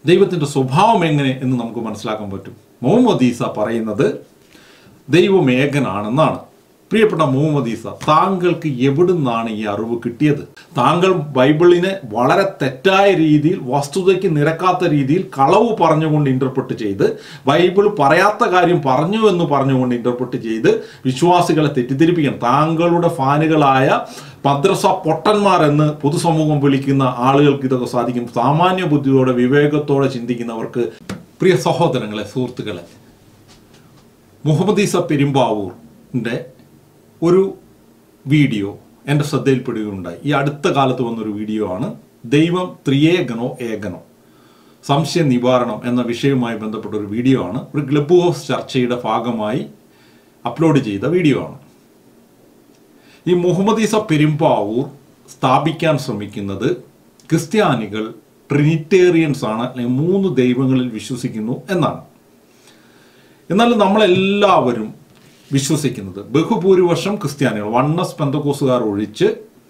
ദൈവത്തിൻ്റെ സ്വഭാവം എങ്ങനെ എന്ന് നമുക്ക് മനസ്സിലാക്കാൻ പറ്റും മുഹമ്മദ് ഈസ പറയുന്നത് ദൈവം ഏകനാണെന്നാണ് പ്രിയപ്പെട്ട മുഹമ്മദ് ഈസ താങ്കൾക്ക് എവിടുന്നാണ് ഈ അറിവ് കിട്ടിയത് താങ്കൾ ബൈബിളിനെ വളരെ തെറ്റായ രീതിയിൽ വസ്തുതയ്ക്ക് നിരക്കാത്ത രീതിയിൽ കളവ് പറഞ്ഞുകൊണ്ട് ഇന്റർപ്രറ്റ് ചെയ്ത് ബൈബിൾ പറയാത്ത കാര്യം പറഞ്ഞു എന്ന് പറഞ്ഞുകൊണ്ട് ഇന്റർപ്രറ്റ് ചെയ്ത് വിശ്വാസികളെ തെറ്റിദ്ധരിപ്പിക്കണം താങ്കളുടെ ഫാനുകളായ മദ്രസ പൊട്ടന്മാർ എന്ന് പൊതുസമൂഹം വിളിക്കുന്ന ആളുകൾക്ക് ഇതൊക്കെ സാധിക്കും സാമാന്യ ബുദ്ധിയോടെ വിവേകത്തോടെ ചിന്തിക്കുന്നവർക്ക് പ്രിയ സഹോദരങ്ങളെ സുഹൃത്തുക്കളെ മുഹമ്മദ് ഈസ പെരുമ്പാവൂറിൻ്റെ ഒരു വീഡിയോ എൻ്റെ ശ്രദ്ധയിൽപ്പെടുകയുണ്ടായി ഈ അടുത്ത കാലത്ത് വന്നൊരു വീഡിയോ ആണ് ദൈവം ത്രിയേകനോ ഏകനോ സംശയ നിവാരണം എന്ന വിഷയവുമായി ബന്ധപ്പെട്ട ഒരു വീഡിയോ ആണ് ഒരു ക്ലബ് ഹൗസ് ചർച്ചയുടെ ഭാഗമായി അപ്ലോഡ് ചെയ്ത വീഡിയോ ആണ് ഈ മുഹമ്മദ് ഈസ പെരുമ്പാവൂർ സ്ഥാപിക്കാൻ ശ്രമിക്കുന്നത് ക്രിസ്ത്യാനികൾ ട്രിനിറ്റേറിയൻസ് ആണ് അല്ലെങ്കിൽ മൂന്ന് ദൈവങ്ങളിൽ വിശ്വസിക്കുന്നു എന്നാണ് എന്നാൽ നമ്മളെല്ലാവരും വിശ്വസിക്കുന്നത് ബഹുഭൂരിപക്ഷം ക്രിസ്ത്യാനികൾ വണ്ണസ് പെന്തക്കോസുകാർ ഒഴിച്ച്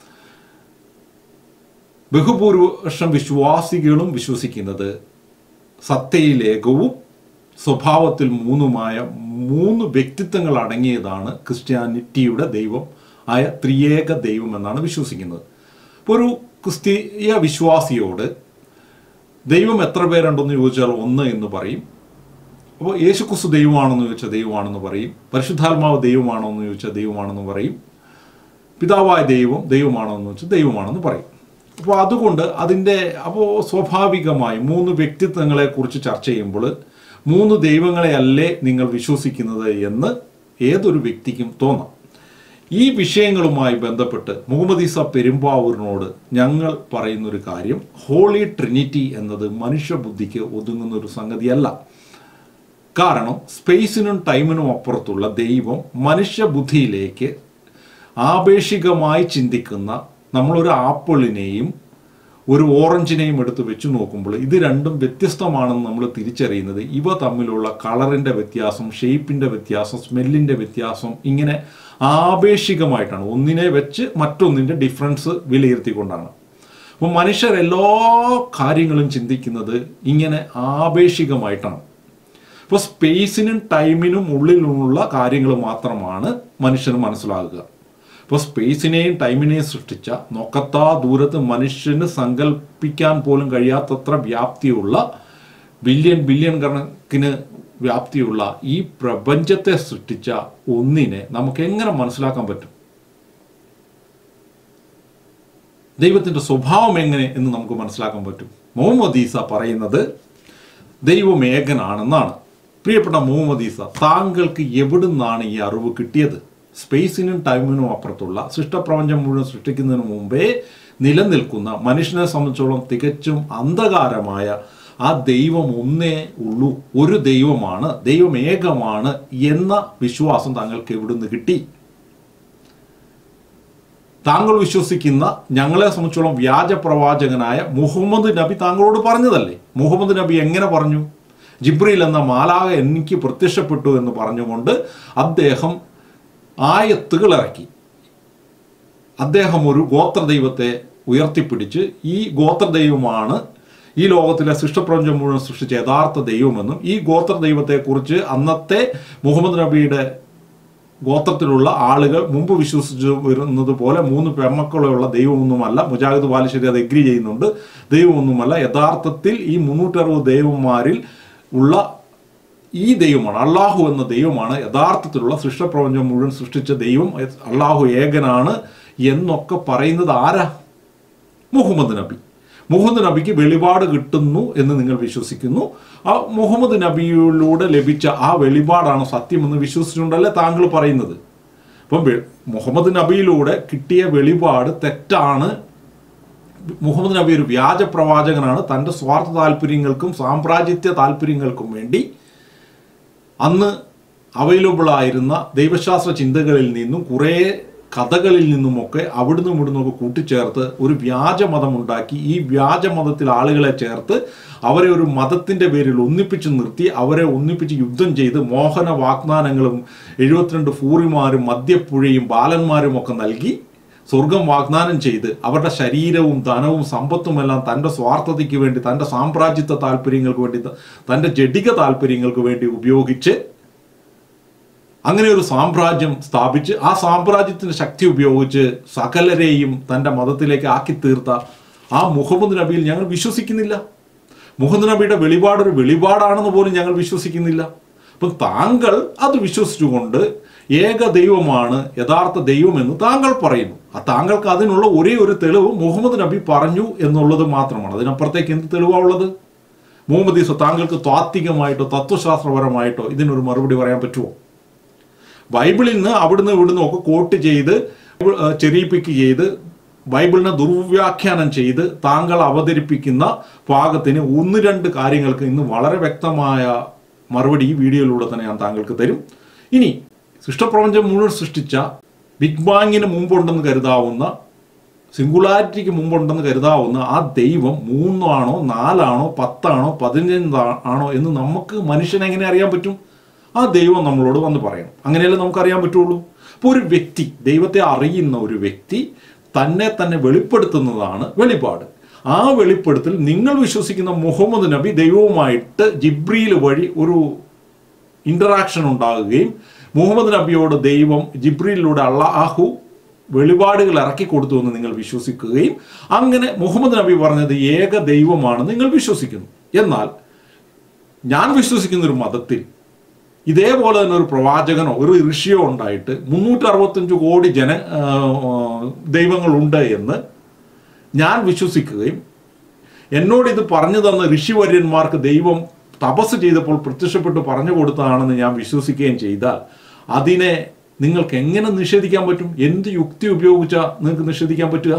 ബഹുഭൂരിപക്ഷം വിശ്വാസികളും വിശ്വസിക്കുന്നത് സത്തയിലേകവും സ്വഭാവത്തിൽ മൂന്നുമായ മൂന്ന് വ്യക്തിത്വങ്ങൾ അടങ്ങിയതാണ് ക്രിസ്ത്യാനിറ്റിയുടെ ദൈവം ആയ ത്രിയേക ദൈവം എന്നാണ് വിശ്വസിക്കുന്നത് ഇപ്പോൾ ഒരു ക്രിസ്തീയ വിശ്വാസിയോട് ദൈവം എത്ര പേരുണ്ടെന്ന് ചോദിച്ചാൽ ഒന്ന് എന്ന് പറയും അപ്പോൾ യേശുക്രിസ്തു ദൈവമാണെന്ന് ചോദിച്ചാൽ ദൈവമാണെന്ന് പറയും പരിശുദ്ധാത്മാവ് ദൈവമാണോ എന്ന് ചോദിച്ചാൽ ദൈവമാണെന്ന് പറയും പിതാവായ ദൈവം ദൈവമാണോ എന്ന് വെച്ചാൽ ദൈവമാണെന്ന് പറയും അപ്പോൾ അതുകൊണ്ട് അതിൻ്റെ അപ്പോൾ സ്വാഭാവികമായി മൂന്ന് വ്യക്തിത്വങ്ങളെ കുറിച്ച് ചർച്ച ചെയ്യുമ്പോൾ മൂന്ന് ദൈവങ്ങളെയല്ലേ നിങ്ങൾ വിശ്വസിക്കുന്നത് എന്ന് ഏതൊരു വ്യക്തിക്കും തോന്നാം ഈ വിഷയങ്ങളുമായി ബന്ധപ്പെട്ട് മുഹമ്മദ് ഈസ പെരുമ്പാവൂരിനോട് ഞങ്ങൾ പറയുന്നൊരു കാര്യം ഹോളി ട്രിനിറ്റി എന്നത് മനുഷ്യബുദ്ധിക്ക് ഒതുങ്ങുന്ന ഒരു സംഗതിയല്ല കാരണം സ്പേസിനും ടൈമിനും അപ്പുറത്തുള്ള ദൈവം മനുഷ്യബുദ്ധിയിലേക്ക് ആപേക്ഷികമായി ചിന്തിക്കുന്ന നമ്മളൊരു ആപ്പിളിനെയും ഒരു ഓറഞ്ചിനെയും എടുത്ത് വെച്ച് നോക്കുമ്പോൾ ഇത് രണ്ടും വ്യത്യസ്തമാണെന്ന് നമ്മൾ തിരിച്ചറിയുന്നത് ഇവ തമ്മിലുള്ള കളറിൻ്റെ വ്യത്യാസം ഷേപ്പിൻ്റെ വ്യത്യാസം സ്മെല്ലിൻ്റെ വ്യത്യാസം ഇങ്ങനെ ആപേക്ഷികമായിട്ടാണ് ഒന്നിനെ വെച്ച് മറ്റൊന്നിൻ്റെ ഡിഫറൻസ് വിലയിരുത്തിക്കൊണ്ടാണ് അപ്പോൾ മനുഷ്യർ എല്ലാ കാര്യങ്ങളും ചിന്തിക്കുന്നത് ഇങ്ങനെ ആപേക്ഷികമായിട്ടാണ് അപ്പോൾ സ്പേസിനും ടൈമിനും ഉള്ളിലുള്ള കാര്യങ്ങൾ മാത്രമാണ് മനുഷ്യന് മനസ്സിലാകുക അപ്പോൾ സ്പേസിനെയും ടൈമിനെയും സൃഷ്ടിച്ച നോക്കത്താ ദൂരത്ത് മനുഷ്യന് സങ്കല്പിക്കാൻ പോലും കഴിയാത്തത്ര വ്യാപ്തിയുള്ള ബില്യൺ ബില്യൺ കണക്കിന് വ്യാപ്തിയുള്ള ഈ പ്രപഞ്ചത്തെ സൃഷ്ടിച്ച ഒന്നിനെ നമുക്ക് എങ്ങനെ മനസ്സിലാക്കാൻ പറ്റും ദൈവത്തിൻ്റെ സ്വഭാവം എങ്ങനെ എന്ന് നമുക്ക് മനസ്സിലാക്കാൻ പറ്റും മുഹമ്മദ് ഈസ പറയുന്നത് ദൈവം ഏകനാണെന്നാണ് പ്രിയപ്പെട്ട മുഹമ്മദ് ഈസ താങ്കൾക്ക് എവിടുന്നാണ് ഈ അറിവ് കിട്ടിയത് സ്പേസിനും ടൈമിനും അപ്പുറത്തുള്ള സൃഷ്ടപ്രപഞ്ചം മുഴുവൻ സൃഷ്ടിക്കുന്നതിന് മുമ്പേ നിലനിൽക്കുന്ന മനുഷ്യനെ സംബന്ധിച്ചോളം തികച്ചും അന്ധകാരമായ ആ ദൈവം ഒന്നേ ഉള്ളൂ ഒരു ദൈവമാണ് ദൈവം ഏകമാണ് എന്ന വിശ്വാസം താങ്കൾക്ക് എവിടുന്ന് കിട്ടി താങ്കൾ വിശ്വസിക്കുന്ന ഞങ്ങളെ സംബന്ധിച്ചോളം വ്യാജ പ്രവാചകനായ മുഹമ്മദ് നബി താങ്കളോട് പറഞ്ഞതല്ലേ മുഹമ്മദ് നബി എങ്ങനെ പറഞ്ഞു ജിബ്രീൽ എന്ന മാലാക എനിക്ക് പ്രത്യക്ഷപ്പെട്ടു എന്ന് പറഞ്ഞുകൊണ്ട് അദ്ദേഹം ആയത്തുകൾ ഇറക്കി അദ്ദേഹം ഒരു ഗോത്രദൈവത്തെ ഉയർത്തിപ്പിടിച്ച് ഈ ഗോത്രദൈവമാണ് ഈ ലോകത്തിലെ സൃഷ്ടപ്രപഞ്ചം മുഴുവൻ സൃഷ്ടിച്ച യഥാർത്ഥ ദൈവമെന്നും ഈ ഗോത്രദൈവത്തെക്കുറിച്ച് അന്നത്തെ മുഹമ്മദ് നബിയുടെ ഗോത്രത്തിലുള്ള ആളുകൾ മുമ്പ് വിശ്വസിച്ചു വരുന്നത് പോലെ മൂന്ന് പെമ്മക്കളുള്ള ദൈവമൊന്നുമല്ല മുജാഹിദ് ബാലുശ്ശേരി അത് എഗ്രി ചെയ്യുന്നുണ്ട് ദൈവമൊന്നുമല്ല യഥാർത്ഥത്തിൽ ഈ മുന്നൂറ്ററുപത് ദൈവന്മാരിൽ ഉള്ള ഈ ദൈവമാണ് അള്ളാഹു എന്ന ദൈവമാണ് യഥാർത്ഥത്തിലുള്ള സൃഷ്ടപ്രപഞ്ചം മുഴുവൻ സൃഷ്ടിച്ച ദൈവം അള്ളാഹു ഏകനാണ് എന്നൊക്കെ പറയുന്നത് ആരാ മുഹമ്മദ് നബി മുഹമ്മദ് നബിക്ക് വെളിപാട് കിട്ടുന്നു എന്ന് നിങ്ങൾ വിശ്വസിക്കുന്നു ആ മുഹമ്മദ് നബിയിലൂടെ ലഭിച്ച ആ വെളിപാടാണ് സത്യമെന്ന് വിശ്വസിച്ചുകൊണ്ടല്ലേ താങ്കൾ പറയുന്നത് അപ്പം വെ- മുഹമ്മദ് നബിയിലൂടെ കിട്ടിയ വെളിപാട് തെറ്റാണ് മുഹമ്മദ് നബി ഒരു വ്യാജ പ്രവാചകനാണ് തൻ്റെ സ്വാർത്ഥ താല്പര്യങ്ങൾക്കും സാമ്രാജ്യത്യ താല്പര്യങ്ങൾക്കും വേണ്ടി അന്ന് അവൈലബിൾ ആയിരുന്ന ദൈവശാസ്ത്ര ചിന്തകളിൽ നിന്നും കുറേ കഥകളിൽ നിന്നുമൊക്കെ അവിടുന്ന് ഇവിടുന്നൊക്കെ കൂട്ടിച്ചേർത്ത് ഒരു വ്യാജമതം ഉണ്ടാക്കി ഈ വ്യാജമതത്തിൽ ആളുകളെ ചേർത്ത് അവരെ ഒരു മതത്തിൻ്റെ പേരിൽ ഒന്നിപ്പിച്ച് നിർത്തി അവരെ ഒന്നിപ്പിച്ച് യുദ്ധം ചെയ്ത് മോഹന വാഗ്ദാനങ്ങളും എഴുപത്തിരണ്ട് ഫൂറിമാരും മദ്യപ്പുഴയും ബാലന്മാരും ഒക്കെ നൽകി സ്വർഗം വാഗ്ദാനം ചെയ്ത് അവരുടെ ശരീരവും ധനവും സമ്പത്തുമെല്ലാം തൻ്റെ സ്വാർത്ഥതയ്ക്ക് വേണ്ടി തൻ്റെ സാമ്രാജ്യത്വ താല്പര്യങ്ങൾക്ക് വേണ്ടി ത- തൻ്റെ ജഡിക താല്പര്യങ്ങൾക്ക് വേണ്ടി ഉപയോഗിച്ച് അങ്ങനെ ഒരു സാമ്രാജ്യം സ്ഥാപിച്ച് ആ സാമ്രാജ്യത്തിന്റെ ശക്തി ഉപയോഗിച്ച് സകലരെയും തൻ്റെ മതത്തിലേക്ക് ആക്കി തീർത്ത ആ മുഹമ്മദ് നബിയിൽ ഞങ്ങൾ വിശ്വസിക്കുന്നില്ല മുഹമ്മദ് നബിയുടെ വെളിപാട് ഒരു വെളിപാടാണെന്ന് പോലും ഞങ്ങൾ വിശ്വസിക്കുന്നില്ല അപ്പം താങ്കൾ അത് വിശ്വസിച്ചുകൊണ്ട് ഏക ദൈവമാണ് യഥാർത്ഥ ദൈവമെന്ന് താങ്കൾ പറയുന്നു ആ താങ്കൾക്ക് അതിനുള്ള ഒരേ ഒരു തെളിവ് മുഹമ്മദ് നബി പറഞ്ഞു എന്നുള്ളത് മാത്രമാണ് അതിനപ്പുറത്തേക്ക് എന്ത് തെളിവാണ് ഉള്ളത് മുഹമ്മദ് ഈസ താങ്കൾക്ക് താത്വികമായിട്ടോ തത്വശാസ്ത്രപരമായിട്ടോ ഇതിനൊരു മറുപടി പറയാൻ പറ്റുമോ ബൈബിളിൽ നിന്ന് അവിടുന്ന് ഇവിടുന്ന് ഒക്കെ കോട്ട് ചെയ്ത് ഏഹ്, ചെറിയിപ്പിക്ക് ചെയ്ത് ബൈബിളിനെ ദുർവ്യാഖ്യാനം ചെയ്ത് താങ്കൾ അവതരിപ്പിക്കുന്ന പാകത്തിന് ഒന്ന് രണ്ട് കാര്യങ്ങൾക്ക് ഇന്ന് വളരെ വ്യക്തമായ മറുപടി ഈ വീഡിയോയിലൂടെ തന്നെ ഞാൻ താങ്കൾക്ക് തരും ഇനി സൃഷ്ടപ്രപഞ്ചം മുഴുവൻ സൃഷ്ടിച്ച ബിഗ് ബാങ്ങിന് മുമ്പുണ്ടെന്ന് കരുതാവുന്ന സിംഗുലാരിറ്റിക്ക് മുമ്പുണ്ടെന്ന് കരുതാവുന്ന ആ ദൈവം മൂന്നാണോ നാലാണോ പത്താണോ പതിനഞ്ച് ആണോ എന്ന് നമുക്ക് മനുഷ്യനെ എങ്ങനെ അറിയാൻ പറ്റും ആ ദൈവം നമ്മളോട് വന്ന് പറയണം അങ്ങനെയല്ലേ നമുക്കറിയാൻ പറ്റുള്ളൂ അപ്പോൾ ഒരു വ്യക്തി ദൈവത്തെ അറിയുന്ന ഒരു വ്യക്തി തന്നെ തന്നെ വെളിപ്പെടുത്തുന്നതാണ് വെളിപാട് ആ വെളിപ്പെടുത്തൽ നിങ്ങൾ വിശ്വസിക്കുന്ന മുഹമ്മദ് നബി ദൈവവുമായിട്ട് ജിബ്രീൽ വഴി ഒരു ഇന്ററാക്ഷൻ ഉണ്ടാകുകയും മുഹമ്മദ് നബിയോട് ദൈവം ജിബ്രീലിലൂടെ അള്ളാഹു വെളിപാടുകൾ ഇറക്കി കൊടുത്തു എന്ന് നിങ്ങൾ വിശ്വസിക്കുകയും അങ്ങനെ മുഹമ്മദ് നബി പറഞ്ഞത് ഏക ദൈവമാണ് നിങ്ങൾ വിശ്വസിക്കുന്നു എന്നാൽ ഞാൻ വിശ്വസിക്കുന്ന ഒരു മതത്തിൽ ഇതേപോലെ തന്നെ ഒരു പ്രവാചകനോ ഒരു ഋഷിയോ ഉണ്ടായിട്ട് മുന്നൂറ്റി അറുപത്തഞ്ച് കോടി ജന ആ, ആ, ദൈവങ്ങളുണ്ട് എന്ന് ഞാൻ വിശ്വസിക്കുകയും എന്നോട് ഇത് പറഞ്ഞു തന്ന ഋഷിവര്യന്മാർക്ക് ദൈവം തപസ് ചെയ്തപ്പോൾ പ്രത്യക്ഷപ്പെട്ട് പറഞ്ഞു കൊടുത്തതാണെന്ന് ഞാൻ വിശ്വസിക്കുകയും ചെയ്താൽ അതിനെ നിങ്ങൾക്ക് എങ്ങനെ നിഷേധിക്കാൻ പറ്റും എന്ത് യുക്തി ഉപയോഗിച്ചാൽ നിങ്ങൾക്ക് നിഷേധിക്കാൻ പറ്റുക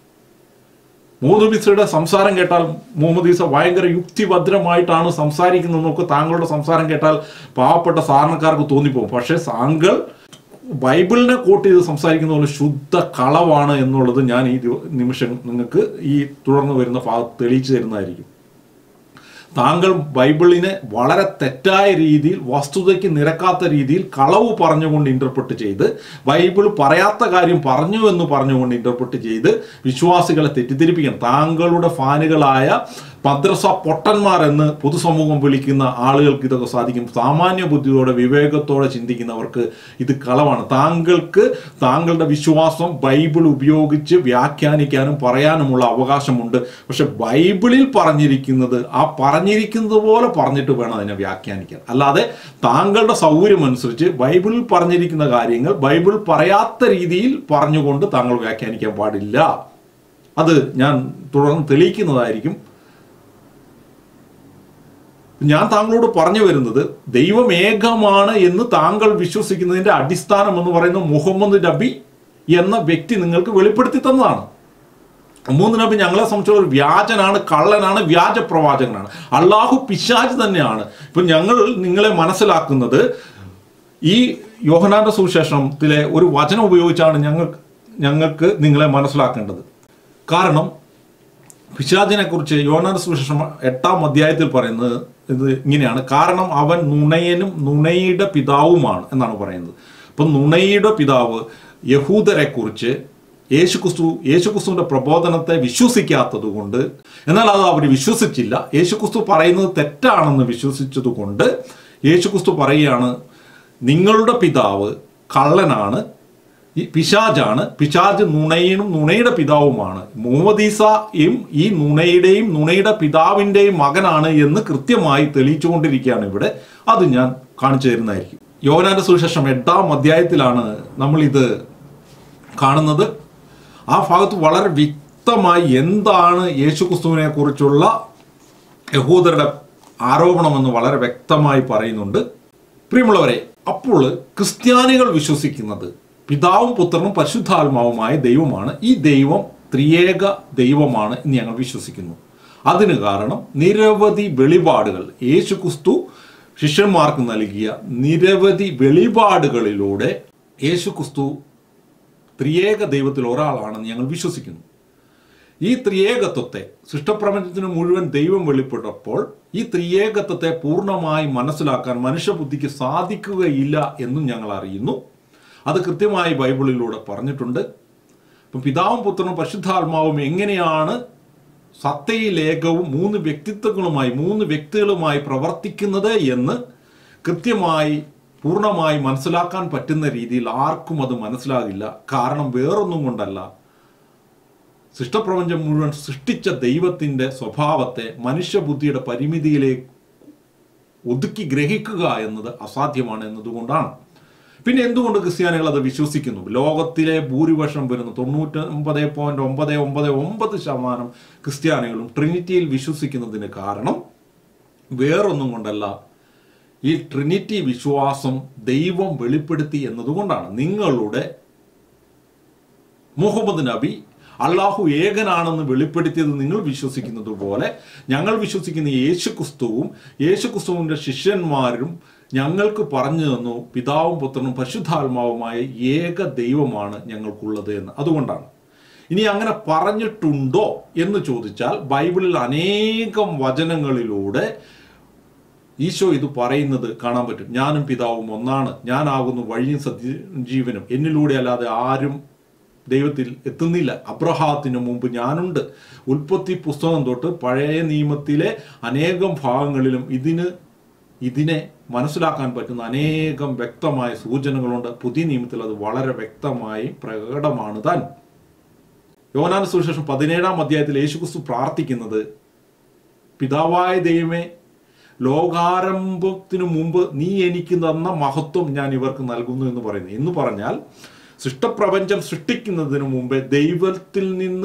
മുഹമ്മദ് ഈസയുടെ സംസാരം കേട്ടാൽ മുഹമ്മദ് ഈസ ഭയങ്കര യുക്തിഭദ്രമായിട്ടാണ് സംസാരിക്കുന്നതെന്നൊക്കെ താങ്കളുടെ സംസാരം കേട്ടാൽ പാവപ്പെട്ട സാധാരണക്കാർക്ക് തോന്നിപ്പോകും പക്ഷേ താങ്കൾ ബൈബിളിനെ കോട്ട് ചെയ്ത് സംസാരിക്കുന്ന പോലെ ശുദ്ധ കളവാണ് എന്നുള്ളത് ഞാൻ ഈ ദിവ- നിമിഷം നിങ്ങൾക്ക് ഈ തുടർന്ന് വരുന്ന ഭാഗത്ത് തെളിയിച്ചു തരുന്നതായിരിക്കും താങ്കൾ ബൈബിളിനെ വളരെ തെറ്റായ രീതിയിൽ വസ്തുതയ്ക്ക് നിരക്കാത്ത രീതിയിൽ കളവ് പറഞ്ഞുകൊണ്ട് ഇന്റർപ്രറ്റ് ചെയ്ത് ബൈബിൾ പറയാത്ത കാര്യം പറഞ്ഞു എന്ന് പറഞ്ഞുകൊണ്ട് ഇന്റർപ്രറ്റ് ചെയ്ത് വിശ്വാസികളെ തെറ്റിദ്ധരിപ്പിക്കാൻ താങ്കളുടെ ഫാനുകളായ മദ്രസ പൊട്ടന്മാർ എന്ന് പൊതുസമൂഹം വിളിക്കുന്ന ആളുകൾക്ക് ഇതൊക്കെ സാധിക്കും സാമാന്യ ബുദ്ധിയോടെ വിവേകത്തോടെ ചിന്തിക്കുന്നവർക്ക് ഇത് കളവാണ് താങ്കൾക്ക് താങ്കളുടെ വിശ്വാസം ബൈബിൾ ഉപയോഗിച്ച് വ്യാഖ്യാനിക്കാനും പറയാനുമുള്ള അവകാശമുണ്ട് പക്ഷെ ബൈബിളിൽ പറഞ്ഞിരിക്കുന്നത് ആ പറഞ്ഞിരിക്കുന്നത് പോലെ പറഞ്ഞിട്ട് വേണം അതിനെ വ്യാഖ്യാനിക്കാൻ അല്ലാതെ താങ്കളുടെ സൗകര്യം അനുസരിച്ച് ബൈബിളിൽ പറഞ്ഞിരിക്കുന്ന കാര്യങ്ങൾ ബൈബിൾ പറയാത്ത രീതിയിൽ പറഞ്ഞുകൊണ്ട് താങ്കൾ വ്യാഖ്യാനിക്കാൻ പാടില്ല അത് ഞാൻ തുടർന്ന് തെളിയിക്കുന്നതായിരിക്കും ഞാൻ താങ്കളോട് പറഞ്ഞു വരുന്നത് ദൈവം ഏകമാണ് എന്ന് താങ്കൾ വിശ്വസിക്കുന്നതിന്റെ അടിസ്ഥാനം എന്ന് പറയുന്നത് മുഹമ്മദ് നബി എന്ന വ്യക്തി നിങ്ങൾക്ക് വെളിപ്പെടുത്തി തന്നതാണ് മുഹമ്മദ് നബി ഞങ്ങളെ സംബന്ധിച്ചുള്ള ഒരു വ്യാജനാണ് കള്ളനാണ് വ്യാജ പ്രവാചകനാണ് അള്ളാഹു പിശാജ് തന്നെയാണ് ഇപ്പൊ ഞങ്ങൾ നിങ്ങളെ മനസ്സിലാക്കുന്നത് ഈ യോഹനാന്റെ സുവിശേഷത്തിലെ ഒരു വചനം ഉപയോഗിച്ചാണ് ഞങ്ങൾ ഞങ്ങൾക്ക് നിങ്ങളെ മനസ്സിലാക്കേണ്ടത് കാരണം പിശാചിനെ കുറിച്ച് യോനാന സുവിശേഷം എട്ടാം അധ്യായത്തിൽ പറയുന്നത് ഇത് ഇങ്ങനെയാണ് കാരണം അവൻ നുണയനും നുണയുടെ പിതാവുമാണ് എന്നാണ് പറയുന്നത് അപ്പം നുണയുടെ പിതാവ് യഹൂദരെ കുറിച്ച് യേശുക്രിസ്തു യേശുക്രിസ്തുവിന്റെ പ്രബോധനത്തെ വിശ്വസിക്കാത്തത് കൊണ്ട് എന്നാൽ അത് അവർ വിശ്വസിച്ചില്ല യേശുക്രിസ്തു പറയുന്നത് തെറ്റാണെന്ന് വിശ്വസിച്ചത് കൊണ്ട് യേശുക്രിസ്തു പറയുകയാണ് നിങ്ങളുടെ പിതാവ് കള്ളനാണ് ഈ പിശാജാണ് പിശാജ് നുണയനും നുണയുടെ പിതാവുമാണ് മുഹമ്മദീസയും ഈ നുണയുടെയും നുണയുടെ പിതാവിൻ്റെയും മകനാണ് എന്ന് കൃത്യമായി തെളിയിച്ചുകൊണ്ടിരിക്കുകയാണ് ഇവിടെ അത് ഞാൻ കാണിച്ചു തരുന്നതായിരിക്കും യോവനാന്റെ സുവിശേഷം എട്ടാം അധ്യായത്തിലാണ് നമ്മൾ ഇത് കാണുന്നത് ആ ഭാഗത്ത് വളരെ വ്യക്തമായി എന്താണ് യേശുക്രിസ്തുവിനെ കുറിച്ചുള്ള യഹൂദരുടെ ആരോപണമെന്ന് വളരെ വ്യക്തമായി പറയുന്നുണ്ട് പ്രിയമുള്ളവരെ അപ്പോൾ ക്രിസ്ത്യാനികൾ വിശ്വസിക്കുന്നത് പിതാവും പുത്രനും പരിശുദ്ധാത്മാവുമായ ദൈവമാണ് ഈ ദൈവം ത്രിയേക ദൈവമാണ് എന്ന് ഞങ്ങൾ വിശ്വസിക്കുന്നു അതിന് കാരണം നിരവധി വെളിപാടുകൾ യേശു ക്രിസ്തു ശിഷ്യന്മാർക്ക് നൽകിയ നിരവധി വെളിപാടുകളിലൂടെ യേശു ക്രിസ്തു ത്രിയേക ദൈവത്തിൽ ഒരാളാണെന്ന് ഞങ്ങൾ വിശ്വസിക്കുന്നു ഈ ത്രിയേകത്വത്തെ സൃഷ്ടപ്രപഞ്ചത്തിന് മുഴുവൻ ദൈവം വെളിപ്പെട്ടപ്പോൾ ഈ ത്രിയേകത്വത്തെ പൂർണ്ണമായി മനസ്സിലാക്കാൻ മനുഷ്യബുദ്ധിക്ക് സാധിക്കുകയില്ല എന്നും ഞങ്ങൾ അറിയുന്നു അത് കൃത്യമായി ബൈബിളിലൂടെ പറഞ്ഞിട്ടുണ്ട് ഇപ്പം പിതാവും പുത്രനും പരിശുദ്ധാത്മാവും എങ്ങനെയാണ് സത്തയിൽ ഏകവും മൂന്ന് വ്യക്തിത്വങ്ങളുമായി മൂന്ന് വ്യക്തികളുമായി പ്രവർത്തിക്കുന്നത് എന്ന് കൃത്യമായി പൂർണ്ണമായി മനസ്സിലാക്കാൻ പറ്റുന്ന രീതിയിൽ ആർക്കും അത് മനസ്സിലാകില്ല കാരണം വേറൊന്നും കൊണ്ടല്ല സൃഷ്ടപ്രപഞ്ചം മുഴുവൻ സൃഷ്ടിച്ച ദൈവത്തിൻ്റെ സ്വഭാവത്തെ മനുഷ്യബുദ്ധിയുടെ പരിമിതിയിലേക്ക് ഒതുക്കി ഗ്രഹിക്കുക എന്നത് അസാധ്യമാണ് എന്നതുകൊണ്ടാണ് പിന്നെ എന്തുകൊണ്ട് ക്രിസ്ത്യാനികൾ അത് വിശ്വസിക്കുന്നു ലോകത്തിലെ ഭൂരിപക്ഷം വരുന്ന തൊണ്ണൂറ്റി ഒമ്പത് പോയിന്റ് ഒമ്പത് ഒമ്പത് ഒമ്പത് ശതമാനം ക്രിസ്ത്യാനികളും ട്രിനിറ്റിയിൽ വിശ്വസിക്കുന്നതിന് കാരണം വേറൊന്നും കൊണ്ടല്ല ഈ ട്രിനിറ്റി വിശ്വാസം ദൈവം വെളിപ്പെടുത്തി എന്നതുകൊണ്ടാണ് നിങ്ങളുടെ മുഹമ്മദ് നബി അള്ളാഹു ഏകനാണെന്ന് വെളിപ്പെടുത്തിയത് നിങ്ങൾ വിശ്വസിക്കുന്നത് പോലെ ഞങ്ങൾ വിശ്വസിക്കുന്ന യേശു ക്രിസ്തുവും യേശു ക്രിസ്തുവിൻ്റെ ശിഷ്യന്മാരും ഞങ്ങൾക്ക് പറഞ്ഞു തന്നു പിതാവും പുത്രനും പരിശുദ്ധാത്മാവുമായ ഏക ദൈവമാണ് ഞങ്ങൾക്കുള്ളത് എന്ന് അതുകൊണ്ടാണ് ഇനി അങ്ങനെ പറഞ്ഞിട്ടുണ്ടോ എന്ന് ചോദിച്ചാൽ ബൈബിളിൽ അനേകം വചനങ്ങളിലൂടെ ഈശോ ഇത് പറയുന്നത് കാണാൻ പറ്റും ഞാനും പിതാവും ഒന്നാണ് ഞാനാകുന്നു വഴിയും സത്യജീവനും എന്നിലൂടെ അല്ലാതെ ആരും ദൈവത്തിൽ എത്തുന്നില്ല അബ്രഹാത്തിന് മുമ്പ് ഞാനുണ്ട് ഉൽപ്പത്തി പുസ്തകം തൊട്ട് പഴയ നിയമത്തിലെ അനേകം ഭാഗങ്ങളിലും ഇതിന് ഇതിനെ മനസ്സിലാക്കാൻ പറ്റുന്ന അനേകം വ്യക്തമായ സൂചനകളുണ്ട് പുതിയ നിയമത്തിൽ അത് വളരെ വ്യക്തമായി പ്രകടമാണ് താൻ യോനാന സുവിശേഷം പതിനേഴാം അധ്യായത്തിൽ യേശുക്രിസ്തു പ്രാർത്ഥിക്കുന്നത് പിതാവായ ദൈവമേ ലോകാരംഭത്തിനു മുമ്പ് നീ എനിക്ക് തന്ന മഹത്വം ഞാൻ ഇവർക്ക് നൽകുന്നു എന്ന് പറയുന്നു എന്ന് പറഞ്ഞാൽ സൃഷ്ടപ്രപഞ്ചം സൃഷ്ടിക്കുന്നതിന് മുമ്പേ ദൈവത്തിൽ നിന്ന്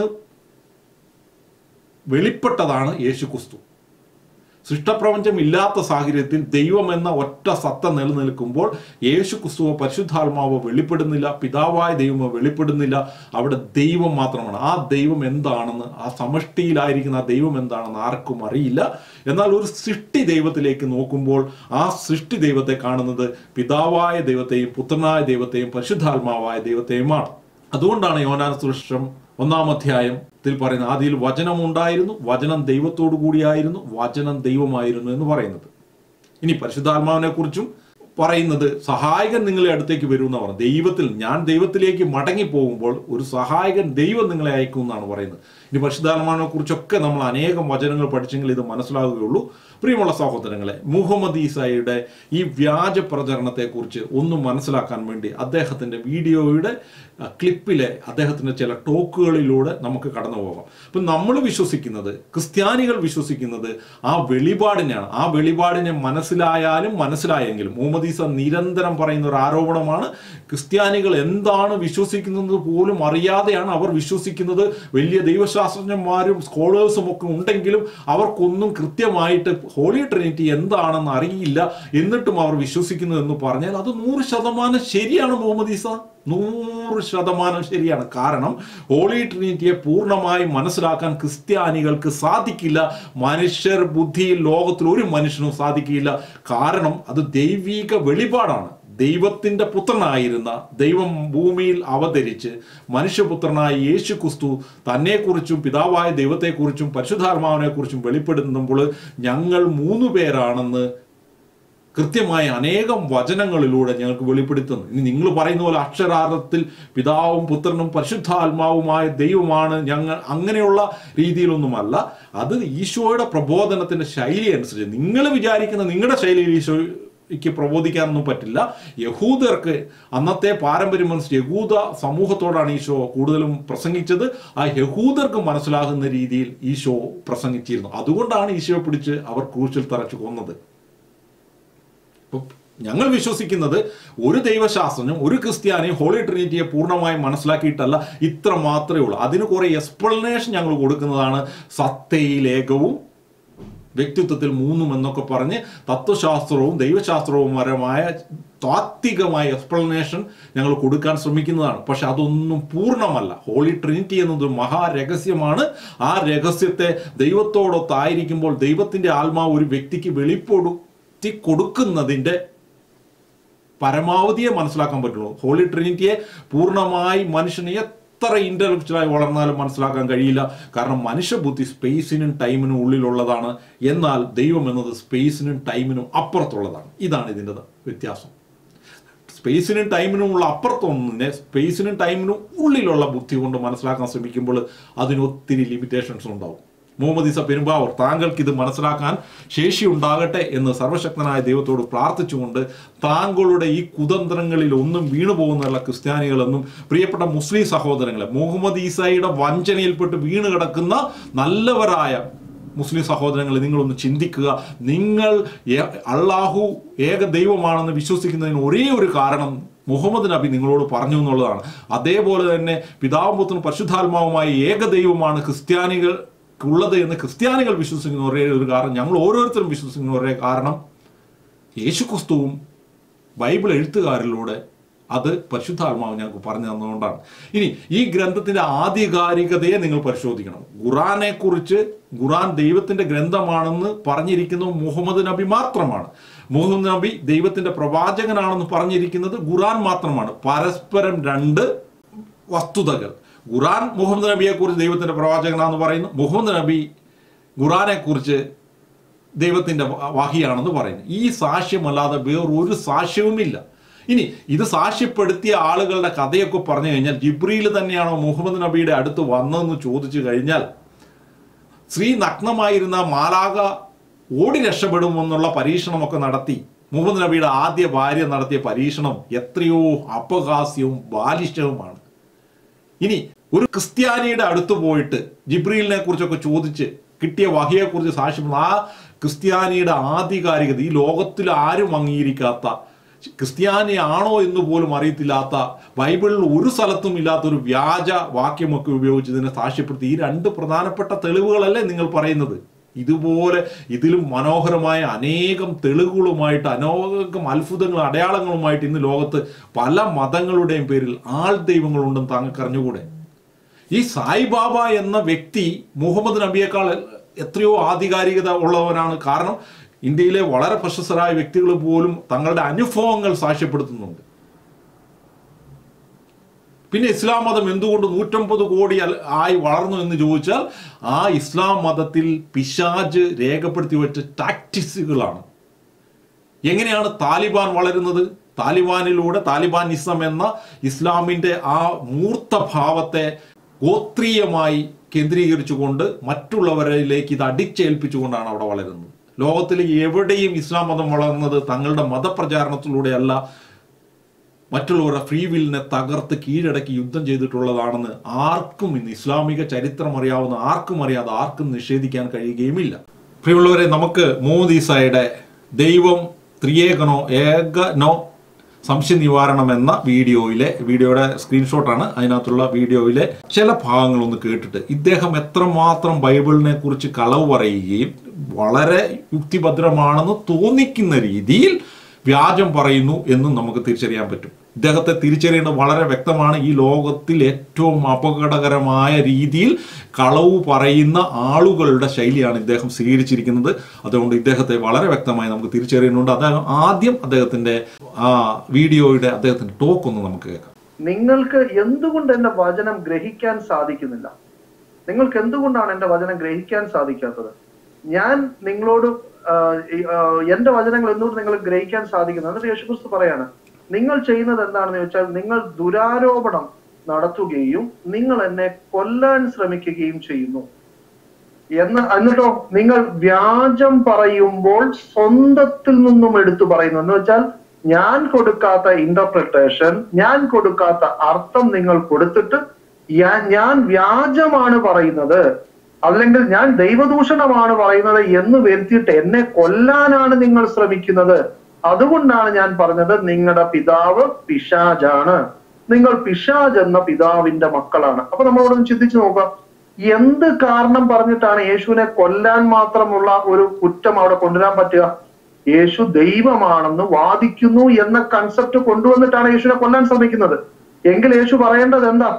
വെളിപ്പെട്ടതാണ് യേശു ക്രിസ്തു സൃഷ്ടപ്രപഞ്ചം ഇല്ലാത്ത സാഹചര്യത്തിൽ ദൈവം എന്ന ഒറ്റ സത്ത നിലനിൽക്കുമ്പോൾ യേശു ക്രിസ്തുവോ പരിശുദ്ധാത്മാവോ വെളിപ്പെടുന്നില്ല പിതാവായ ദൈവമോ വെളിപ്പെടുന്നില്ല അവിടെ ദൈവം മാത്രമാണ് ആ ദൈവം എന്താണെന്ന് ആ സമഷ്ടിയിലായിരിക്കുന്ന ആ ദൈവം എന്താണെന്ന് ആർക്കും അറിയില്ല എന്നാൽ ഒരു സൃഷ്ടി ദൈവത്തിലേക്ക് നോക്കുമ്പോൾ ആ സൃഷ്ടി ദൈവത്തെ കാണുന്നത് പിതാവായ ദൈവത്തെയും പുത്രനായ ദൈവത്തെയും പരിശുദ്ധാത്മാവായ ദൈവത്തെയുമാണ് അതുകൊണ്ടാണ് യോനാന സുഷം ഒന്നാം അധ്യായത്തിൽ പറയുന്ന ആദിയിൽ വചനം ഉണ്ടായിരുന്നു വചനം ദൈവത്തോടു കൂടിയായിരുന്നു വചനം ദൈവമായിരുന്നു എന്ന് പറയുന്നത് ഇനി പരിശുദ്ധാത്മാവിനെ കുറിച്ചും പറയുന്നത് സഹായകൻ നിങ്ങളെ അടുത്തേക്ക് വരും എന്ന് പറഞ്ഞു ദൈവത്തിൽ ഞാൻ ദൈവത്തിലേക്ക് മടങ്ങി പോകുമ്പോൾ ഒരു സഹായകൻ ദൈവം നിങ്ങളെ അയക്കും എന്നാണ് പറയുന്നത് ഇനി പരിശുദ്ധാത്മാവിനെ കുറിച്ചൊക്കെ നമ്മൾ അനേകം വചനങ്ങൾ പഠിച്ചെങ്കിൽ ഇത് മനസ്സിലാകുകയുള്ളൂ പ്രിയമുള്ള സഹോദരങ്ങളെ മുഹമ്മദ് ഈസായുടെ ഈ വ്യാജ പ്രചരണത്തെക്കുറിച്ച് ഒന്ന് മനസ്സിലാക്കാൻ വേണ്ടി അദ്ദേഹത്തിൻ്റെ വീഡിയോയുടെ അഹ്, ക്ലിപ്പിലെ അദ്ദേഹത്തിൻ്റെ ചില ടോക്കുകളിലൂടെ നമുക്ക് കടന്നു പോകാം അപ്പം നമ്മൾ വിശ്വസിക്കുന്നത് ക്രിസ്ത്യാനികൾ വിശ്വസിക്കുന്നത് ആ വെളിപാടിനെയാണ് ആ വെളിപാടിനെ മനസ്സിലായാലും മനസ്സിലായെങ്കിലും മുഹമ്മദ് ഈസ നിരന്തരം പറയുന്ന ഒരു ആരോപണമാണ് ക്രിസ്ത്യാനികൾ എന്താണ് വിശ്വസിക്കുന്നത് പോലും അറിയാതെയാണ് അവർ വിശ്വസിക്കുന്നത് വലിയ ദൈവശാസ്ത്രജ്ഞന്മാരും സ്കോളേഴ്സും ഒക്കെ ഉണ്ടെങ്കിലും അവർക്കൊന്നും കൃത്യമായിട്ട് ഹോളി ട്രിനിറ്റി എന്താണെന്ന് അറിയില്ല എന്നിട്ടും അവർ വിശ്വസിക്കുന്നു എന്ന് പറഞ്ഞാൽ അത് നൂറ് ശതമാനം ശരിയാണ് മുഹമ്മദ് ഈസ നൂറ് ശതമാനം ശരിയാണ് കാരണം ഹോളി ട്രിനിറ്റിയെ പൂർണ്ണമായി മനസ്സിലാക്കാൻ ക്രിസ്ത്യാനികൾക്ക് സാധിക്കില്ല മനുഷ്യർ ബുദ്ധിയിൽ ലോകത്തിൽ ഒരു മനുഷ്യനും സാധിക്കില്ല കാരണം അത് ദൈവിക വെളിപാടാണ് ദൈവത്തിന്റെ പുത്രനായിരുന്ന ദൈവം ഭൂമിയിൽ അവതരിച്ച് മനുഷ്യപുത്രനായ യേശു ക്രിസ്തു തന്നെക്കുറിച്ചും പിതാവായ ദൈവത്തെക്കുറിച്ചും പരിശുദ്ധാത്മാവിനെക്കുറിച്ചും വെളിപ്പെടുത്തുമ്പോൾ ഞങ്ങൾ മൂന്ന് പേരാണെന്ന് കൃത്യമായ അനേകം വചനങ്ങളിലൂടെ ഞങ്ങൾക്ക് വെളിപ്പെടുത്തുന്നു ഇനി നിങ്ങൾ പറയുന്ന പോലെ അക്ഷരാർത്ഥത്തിൽ പിതാവും പുത്രനും പരിശുദ്ധാത്മാവുമായ ദൈവമാണ് ഞങ്ങൾ അങ്ങനെയുള്ള രീതിയിലൊന്നുമല്ല അത് ഈശോയുടെ പ്രബോധനത്തിന്റെ ശൈലി അനുസരിച്ച് നിങ്ങൾ വിചാരിക്കുന്ന നിങ്ങളുടെ ശൈലിയിൽ ഈശോയ്ക്ക് പ്രബോധിക്കാനൊന്നും പറ്റില്ല യഹൂദർക്ക് അന്നത്തെ പാരമ്പര്യം അനുസരിച്ച് യഹൂദ സമൂഹത്തോടാണ് ഈശോ കൂടുതലും പ്രസംഗിച്ചത് ആ യഹൂദർക്ക് മനസ്സിലാകുന്ന രീതിയിൽ ഈശോ പ്രസംഗിച്ചിരുന്നു അതുകൊണ്ടാണ് ഈശോയെ പിടിച്ച് അവർ ക്രൂശിൽ തറച്ചു കൊന്നത് ഇപ്പൊ ഞങ്ങൾ വിശ്വസിക്കുന്നത് ഒരു ദൈവശാസ്ത്രജ്ഞനും ഒരു ക്രിസ്ത്യാനിയും ഹോളി ട്രിനിറ്റിയെ പൂർണ്ണമായും മനസ്സിലാക്കിയിട്ടല്ല ഇത്ര മാത്രമേ ഉള്ളൂ അതിന് കുറെ എക്സ്പ്ലനേഷൻ ഞങ്ങൾ കൊടുക്കുന്നതാണ് സത്തയിലേകവും വ്യക്തിത്വത്തിൽ മൂന്നും എന്നൊക്കെ പറഞ്ഞ് തത്വശാസ്ത്രവും ദൈവശാസ്ത്രവുപരമായ താത്വികമായ എക്സ്പ്ലനേഷൻ ഞങ്ങൾ കൊടുക്കാൻ ശ്രമിക്കുന്നതാണ് പക്ഷെ അതൊന്നും പൂർണ്ണമല്ല ഹോളി ട്രിനിറ്റി എന്നത് ഒരു മഹാരഹസ്യമാണ് ആ രഹസ്യത്തെ ദൈവത്തോടൊത്തായിരിക്കുമ്പോൾ ദൈവത്തിന്റെ ആത്മാവ് ഒരു വ്യക്തിക്ക് വെളിപ്പെടുത്തി കൊടുക്കുന്നതിന്റെ പരമാവധിയെ മനസ്സിലാക്കാൻ പറ്റുള്ളൂ ഹോളി ട്രിനിറ്റിയെ പൂർണ്ണമായി മനുഷ്യനെ എത്ര ഇന്റലക്ച്വലായി വളർന്നാലും മനസ്സിലാക്കാൻ കഴിയില്ല കാരണം മനുഷ്യബുദ്ധി സ്പേസിനും ടൈമിനും ഉള്ളിലുള്ളതാണ് എന്നാൽ ദൈവം എന്നത് സ്പേസിനും ടൈമിനും അപ്പുറത്തുള്ളതാണ് ഇതാണ് ഇതിൻ്റെ വ്യത്യാസം സ്പേസിനും ടൈമിനും ഉള്ള അപ്പുറത്തൊന്നിനെ സ്പേസിനും ടൈമിനും ഉള്ളിലുള്ള ബുദ്ധി കൊണ്ട് മനസ്സിലാക്കാൻ ശ്രമിക്കുമ്പോൾ അതിന് ഒത്തിരി ലിമിറ്റേഷൻസ് ഉണ്ടാവും മുഹമ്മദ് ഈസ പെരുമ്പാവൂർ താങ്കൾക്ക് ഇത് മനസ്സിലാക്കാൻ ശേഷി ഉണ്ടാകട്ടെ എന്ന് സർവശക്തനായ ദൈവത്തോട് പ്രാർത്ഥിച്ചുകൊണ്ട് താങ്കളുടെ ഈ കുതന്ത്രങ്ങളിൽ ഒന്നും വീണു പോകുന്നുള്ള ക്രിസ്ത്യാനികളെന്നും പ്രിയപ്പെട്ട മുസ്ലിം സഹോദരങ്ങളെ മുഹമ്മദ് ഈസയുടെ വഞ്ചനയിൽപ്പെട്ട് വീണ് കിടക്കുന്ന നല്ലവരായ മുസ്ലിം സഹോദരങ്ങളെ നിങ്ങളൊന്ന് ചിന്തിക്കുക നിങ്ങൾ ഏ- അള്ളാഹു ഏക ദൈവമാണെന്ന് വിശ്വസിക്കുന്നതിന് ഒരേ ഒരു കാരണം മുഹമ്മദ് നബി നിങ്ങളോട് പറഞ്ഞു എന്നുള്ളതാണ് അതേപോലെ തന്നെ പിതാവും പുത്രനും പരിശുദ്ധാത്മാവുമായ ഏക ദൈവമാണ് ക്രിസ്ത്യാനികൾ ഉള്ളത് എന്ന് ക്രിസ്ത്യാനികൾ വിശ്വസിക്കുന്ന ഒരേ ഒരു കാരണം ഞങ്ങൾ ഓരോരുത്തരും വിശ്വസിക്കുന്ന ഒരേ കാരണം യേശുക്രിസ്തുവും ബൈബിൾ എഴുത്തുകാരിലൂടെ അത് പരിശുദ്ധാത്മാവ് ഞങ്ങൾക്ക് പറഞ്ഞു തന്നുകൊണ്ടാണ് ഇനി ഈ ഗ്രന്ഥത്തിന്റെ ആധികാരികതയെ നിങ്ങൾ പരിശോധിക്കണം ഖുറാനെ കുറിച്ച് ഖുറാൻ ദൈവത്തിന്റെ ഗ്രന്ഥമാണെന്ന് പറഞ്ഞിരിക്കുന്നത് മുഹമ്മദ് നബി മാത്രമാണ് മുഹമ്മദ് നബി ദൈവത്തിന്റെ പ്രവാചകനാണെന്ന് പറഞ്ഞിരിക്കുന്നത് ഖുറാൻ മാത്രമാണ് പരസ്പരം രണ്ട് വസ്തുതകൾ ഖുറാൻ മുഹമ്മദ് നബിയെ കുറിച്ച് ദൈവത്തിന്റെ പ്രവാചകനാണെന്ന് പറയുന്നു മുഹമ്മദ് നബി ഖുറാനെ കുറിച്ച് ദൈവത്തിന്റെ വ- വഹിയാണെന്ന് പറയുന്നു ഈ സാക്ഷ്യമല്ലാതെ വേറൊരു സാക്ഷ്യവുമില്ല ഇനി ഇത് സാക്ഷ്യപ്പെടുത്തിയ ആളുകളുടെ കഥയൊക്കെ പറഞ്ഞു കഴിഞ്ഞാൽ ജിബ്രീൽ തന്നെയാണോ മുഹമ്മദ് നബിയുടെ അടുത്ത് വന്നതെന്ന് ചോദിച്ചു കഴിഞ്ഞാൽ സ്ത്രീ നഗ്നമായിരുന്ന മാലാക ഓടി രക്ഷപ്പെടുമെന്നുള്ള പരീക്ഷണമൊക്കെ നടത്തി മുഹമ്മദ് നബിയുടെ ആദ്യ ഭാര്യ നടത്തിയ പരീക്ഷണം എത്രയോ അപഹാസ്യവും ബാലിഷ്യവുമാണ് ഇനി ഒരു ക്രിസ്ത്യാനിയുടെ അടുത്ത് പോയിട്ട് ജിബ്രീലിനെ കുറിച്ചൊക്കെ ചോദിച്ച് കിട്ടിയ വഹയെ കുറിച്ച് സാക്ഷ്യം ആ ക്രിസ്ത്യാനിയുടെ ആധികാരികത ഈ ലോകത്തിൽ ആരും അംഗീകരിക്കാത്ത ക്രിസ്ത്യാനി ആണോ എന്ന് പോലും അറിയത്തില്ലാത്ത ബൈബിളിൽ ഒരു സ്ഥലത്തും ഇല്ലാത്ത ഒരു വ്യാജ വാക്യമൊക്കെ ഉപയോഗിച്ച് ഇതിനെ സാക്ഷ്യപ്പെടുത്തി ഈ രണ്ട് പ്രധാനപ്പെട്ട തെളിവുകളല്ലേ നിങ്ങൾ പറയുന്നത് ഇതുപോലെ ഇതിലും മനോഹരമായ അനേകം തെളിവുകളുമായിട്ട് അനേകം അത്ഭുതങ്ങളും അടയാളങ്ങളുമായിട്ട് ഇന്ന് ലോകത്ത് പല മതങ്ങളുടെയും പേരിൽ ആൾ ദൈവങ്ങളുണ്ടെന്ന് താങ്കൾക്ക് അറിഞ്ഞുകൂടെ ഈ സായിബാബ എന്ന വ്യക്തി മുഹമ്മദ് നബിയേക്കാൾ എത്രയോ ആധികാരികത ഉള്ളവനാണ് കാരണം ഇന്ത്യയിലെ വളരെ പ്രശസ്തരായ വ്യക്തികൾ പോലും തങ്ങളുടെ അനുഭവങ്ങൾ സാക്ഷ്യപ്പെടുത്തുന്നുണ്ട് പിന്നെ ഇസ്ലാം മതം എന്തുകൊണ്ട് നൂറ്റമ്പത് കോടി അൽ- ആയി വളർന്നു എന്ന് ചോദിച്ചാൽ ആ ഇസ്ലാം മതത്തിൽ പിശാജ് രേഖപ്പെടുത്തി വെച്ച ടാക്ടിക്സുകളാണ് എങ്ങനെയാണ് താലിബാൻ വളരുന്നത് താലിബാനിലൂടെ താലിബാനിസം എന്ന ഇസ്ലാമിന്റെ ആ മൂർത്ത ഭാവത്തെ ഗോത്രീയമായി കേന്ദ്രീകരിച്ചുകൊണ്ട് മറ്റുള്ളവരിലേക്ക് ഇത് അടിച്ചേൽപ്പിച്ചുകൊണ്ടാണ് അവിടെ വളരുന്നത് ലോകത്തിൽ എവിടെയും ഇസ്ലാം മതം വളർന്നത് തങ്ങളുടെ മതപ്രചാരണത്തിലൂടെയല്ല മറ്റുള്ളവരുടെ ഫ്രീ വില്ലിനെ തകർത്ത് കീഴടക്കി യുദ്ധം ചെയ്തിട്ടുള്ളതാണെന്ന് ആർക്കും ഇന്ന് ഇസ്ലാമിക ചരിത്രം അറിയാവുന്ന ആർക്കും അറിയാതെ ആർക്കും നിഷേധിക്കാൻ കഴിയുകയുമില്ല പ്രിയമുള്ളവരെ നമുക്ക് മോദീസായുടെ ദൈവം ത്രിയേകനോ ഏകനോ സംശയ നിവാരണം എന്ന വീഡിയോയിലെ വീഡിയോയുടെ സ്ക്രീൻഷോട്ടാണ് അതിനകത്തുള്ള വീഡിയോയിലെ ചില ഭാഗങ്ങളൊന്ന് കേട്ടിട്ട് ഇദ്ദേഹം എത്രമാത്രം ബൈബിളിനെ കുറിച്ച് കളവ് പറയുകയും വളരെ യുക്തിഭദ്രമാണെന്ന് തോന്നിക്കുന്ന രീതിയിൽ വ്യാജം പറയുന്നു എന്നും നമുക്ക് തിരിച്ചറിയാൻ പറ്റും ഇദ്ദേഹത്തെ തിരിച്ചറിയേണ്ടത് വളരെ വ്യക്തമാണ് ഈ ലോകത്തിൽ ഏറ്റവും അപകടകരമായ രീതിയിൽ കളവ് പറയുന്ന ആളുകളുടെ ശൈലിയാണ് ഇദ്ദേഹം സ്വീകരിച്ചിരിക്കുന്നത് അതുകൊണ്ട് ഇദ്ദേഹത്തെ വളരെ വ്യക്തമായി നമുക്ക് തിരിച്ചറിയുന്നുണ്ട് അദ്ദേഹം ആദ്യം അദ്ദേഹത്തിന്റെ ആ വീഡിയോയുടെ അദ്ദേഹത്തിന്റെ ടോക്ക് ഒന്ന് നമുക്ക് കേൾക്കാം നിങ്ങൾക്ക് എന്തുകൊണ്ട് എന്റെ വചനം ഗ്രഹിക്കാൻ സാധിക്കുന്നില്ല നിങ്ങൾക്ക് എന്തുകൊണ്ടാണ് എന്റെ വചനം ഗ്രഹിക്കാൻ സാധിക്കാത്തത് ഞാൻ നിങ്ങളോട് ആ, ഈ, ആ, എന്റെ വചനങ്ങൾ എന്തുകൊണ്ട് നിങ്ങൾ ഗ്രഹിക്കാൻ സാധിക്കുന്നത് എന്നിട്ട് യേശുക്രിസ്തു പറയാണ് നിങ്ങൾ ചെയ്യുന്നത് എന്താണെന്ന് ചോദിച്ചാൽ നിങ്ങൾ ദുരാരോപണം നടത്തുകയും നിങ്ങൾ എന്നെ കൊല്ലാൻ ശ്രമിക്കുകയും ചെയ്യുന്നു എന്ന് എന്നിട്ടോ നിങ്ങൾ വ്യാജം പറയുമ്പോൾ സ്വന്തത്തിൽ നിന്നും എടുത്തു പറയുന്നു എന്ന് വെച്ചാൽ ഞാൻ കൊടുക്കാത്ത ഇന്റർപ്രിട്ടേഷൻ ഞാൻ കൊടുക്കാത്ത അർത്ഥം നിങ്ങൾ കൊടുത്തിട്ട് ഞാൻ ഞാൻ വ്യാജമാണ് പറയുന്നത് അല്ലെങ്കിൽ ഞാൻ ദൈവദൂഷണമാണ് പറയുന്നത് എന്ന് വരുത്തിയിട്ട് എന്നെ കൊല്ലാനാണ് നിങ്ങൾ ശ്രമിക്കുന്നത് അതുകൊണ്ടാണ് ഞാൻ പറഞ്ഞത് നിങ്ങളുടെ പിതാവ് പിശാജാണ് നിങ്ങൾ പിശാജ് എന്ന പിതാവിന്റെ മക്കളാണ് അപ്പൊ നമ്മളോടൊന്ന് ചിന്തിച്ചു നോക്കാം എന്ത് കാരണം പറഞ്ഞിട്ടാണ് യേശുവിനെ കൊല്ലാൻ മാത്രമുള്ള ഒരു കുറ്റം അവിടെ കൊണ്ടുവരാൻ പറ്റുക യേശു ദൈവമാണെന്ന് വാദിക്കുന്നു എന്ന കൺസെപ്റ്റ് കൊണ്ടുവന്നിട്ടാണ് യേശുവിനെ കൊല്ലാൻ ശ്രമിക്കുന്നത് എങ്കിൽ യേശു പറയേണ്ടത് എന്താ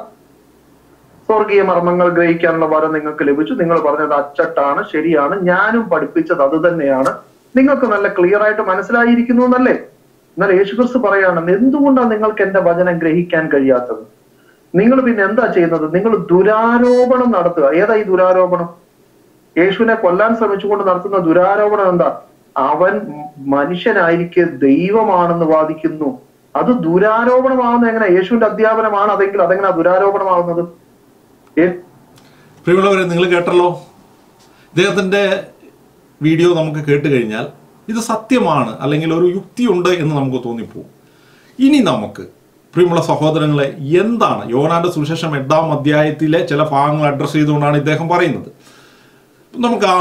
സ്വർഗീയ മർമ്മങ്ങൾ ഗ്രഹിക്കാനുള്ള വരം നിങ്ങൾക്ക് ലഭിച്ചു നിങ്ങൾ പറഞ്ഞത് അച്ചട്ടാണ് ശരിയാണ് ഞാനും പഠിപ്പിച്ചത് അത് തന്നെയാണ് നിങ്ങൾക്ക് നല്ല ക്ലിയർ ആയിട്ട് മനസ്സിലായിരിക്കുന്നു എന്നല്ലേ എന്നാൽ യേശുക്രിസ്തു പറയാണ് എന്തുകൊണ്ടാണ് നിങ്ങൾക്ക് എന്റെ വചനം ഗ്രഹിക്കാൻ കഴിയാത്തത് നിങ്ങൾ പിന്നെ എന്താ ചെയ്യുന്നത് നിങ്ങൾ ദുരാരോപണം നടത്തുക ഏതാ ഈ ദുരാരോപണം യേശുവിനെ കൊല്ലാൻ ശ്രമിച്ചുകൊണ്ട് നടത്തുന്ന ദുരാരോപണം എന്താ അവൻ മനുഷ്യനായിരിക്കെ ദൈവമാണെന്ന് വാദിക്കുന്നു അത് ദുരാരോപണമാവുന്നത് എങ്ങനെ യേശുവിന്റെ അധ്യാപനമാണ് അതെങ്കിൽ അതെങ്ങനെ ദുരാരോപണമാവുന്നത് ഏ- പ്രിയമുള്ളവരെ നിങ്ങൾ കേട്ടല്ലോ ഇദ്ദേഹത്തിൻ്റെ വീഡിയോ നമുക്ക് കേട്ട് കഴിഞ്ഞാൽ ഇത് സത്യമാണ് അല്ലെങ്കിൽ ഒരു യുക്തിയുണ്ട് എന്ന് നമുക്ക് തോന്നിപ്പോവും ഇനി നമുക്ക് പ്രിയമുള്ള സഹോദരങ്ങളെ എന്താണ് യോനാന്റെ സുവിശേഷം എട്ടാം അധ്യായത്തിലെ ചില ഭാഗങ്ങൾ അഡ്രസ്സ് ചെയ്തുകൊണ്ടാണ് ഇദ്ദേഹം പറയുന്നത് നമുക്ക് ആ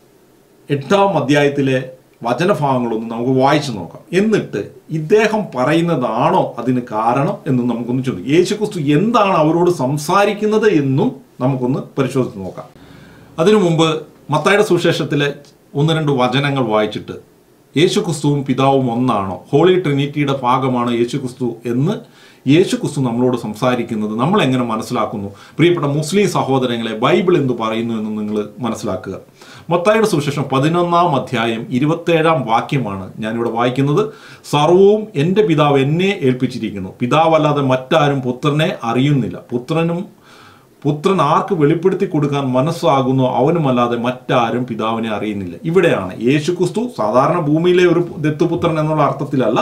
എട്ടാം അധ്യായത്തിലെ വചനഭാഗങ്ങളൊന്ന് നമുക്ക് വായിച്ചു നോക്കാം എന്നിട്ട് ഇദ്ദേഹം പറയുന്നതാണോ അതിന് കാരണം എന്ന് നമുക്കൊന്ന് ചോദിക്കും യേശുക്രിസ്തു എന്താണ് അവരോട് സംസാരിക്കുന്നത് എന്നും നമുക്കൊന്ന് പരിശോധിച്ച് നോക്കാം അതിനു മുമ്പ് മത്തായുടെ സുവിശേഷത്തിലെ ഒന്ന് രണ്ട് വചനങ്ങൾ വായിച്ചിട്ട് യേശുക്രിസ്തുവും പിതാവും ഒന്നാണോ ഹോളി ട്രിനിറ്റിയുടെ ഭാഗമാണ് യേശുക്രിസ്തു എന്ന് യേശുക്രിസ്തു നമ്മളോട് സംസാരിക്കുന്നത് നമ്മൾ എങ്ങനെ മനസ്സിലാക്കുന്നു പ്രിയപ്പെട്ട മുസ്ലിം സഹോദരങ്ങളെ ബൈബിൾ എന്ത് പറയുന്നു എന്ന് നിങ്ങൾ മനസ്സിലാക്കുക മത്തായുടെ സുവിശേഷം പതിനൊന്നാം അധ്യായം ഇരുപത്തേഴാം വാക്യമാണ് ഞാനിവിടെ വായിക്കുന്നത് സർവവും എൻ്റെ പിതാവ് എന്നെ ഏൽപ്പിച്ചിരിക്കുന്നു പിതാവല്ലാതെ മറ്റാരും പുത്രനെ അറിയുന്നില്ല പുത്രനും പുത്രൻ ആർക്ക് വെളിപ്പെടുത്തി കൊടുക്കാൻ മനസ്സാകുന്നു അവനുമല്ലാതെ മറ്റാരും പിതാവിനെ അറിയുന്നില്ല ഇവിടെയാണ് യേശുക്രിസ്തു സാധാരണ ഭൂമിയിലെ ഒരു ദത്തുപുത്രൻ എന്നുള്ള അർത്ഥത്തിലല്ല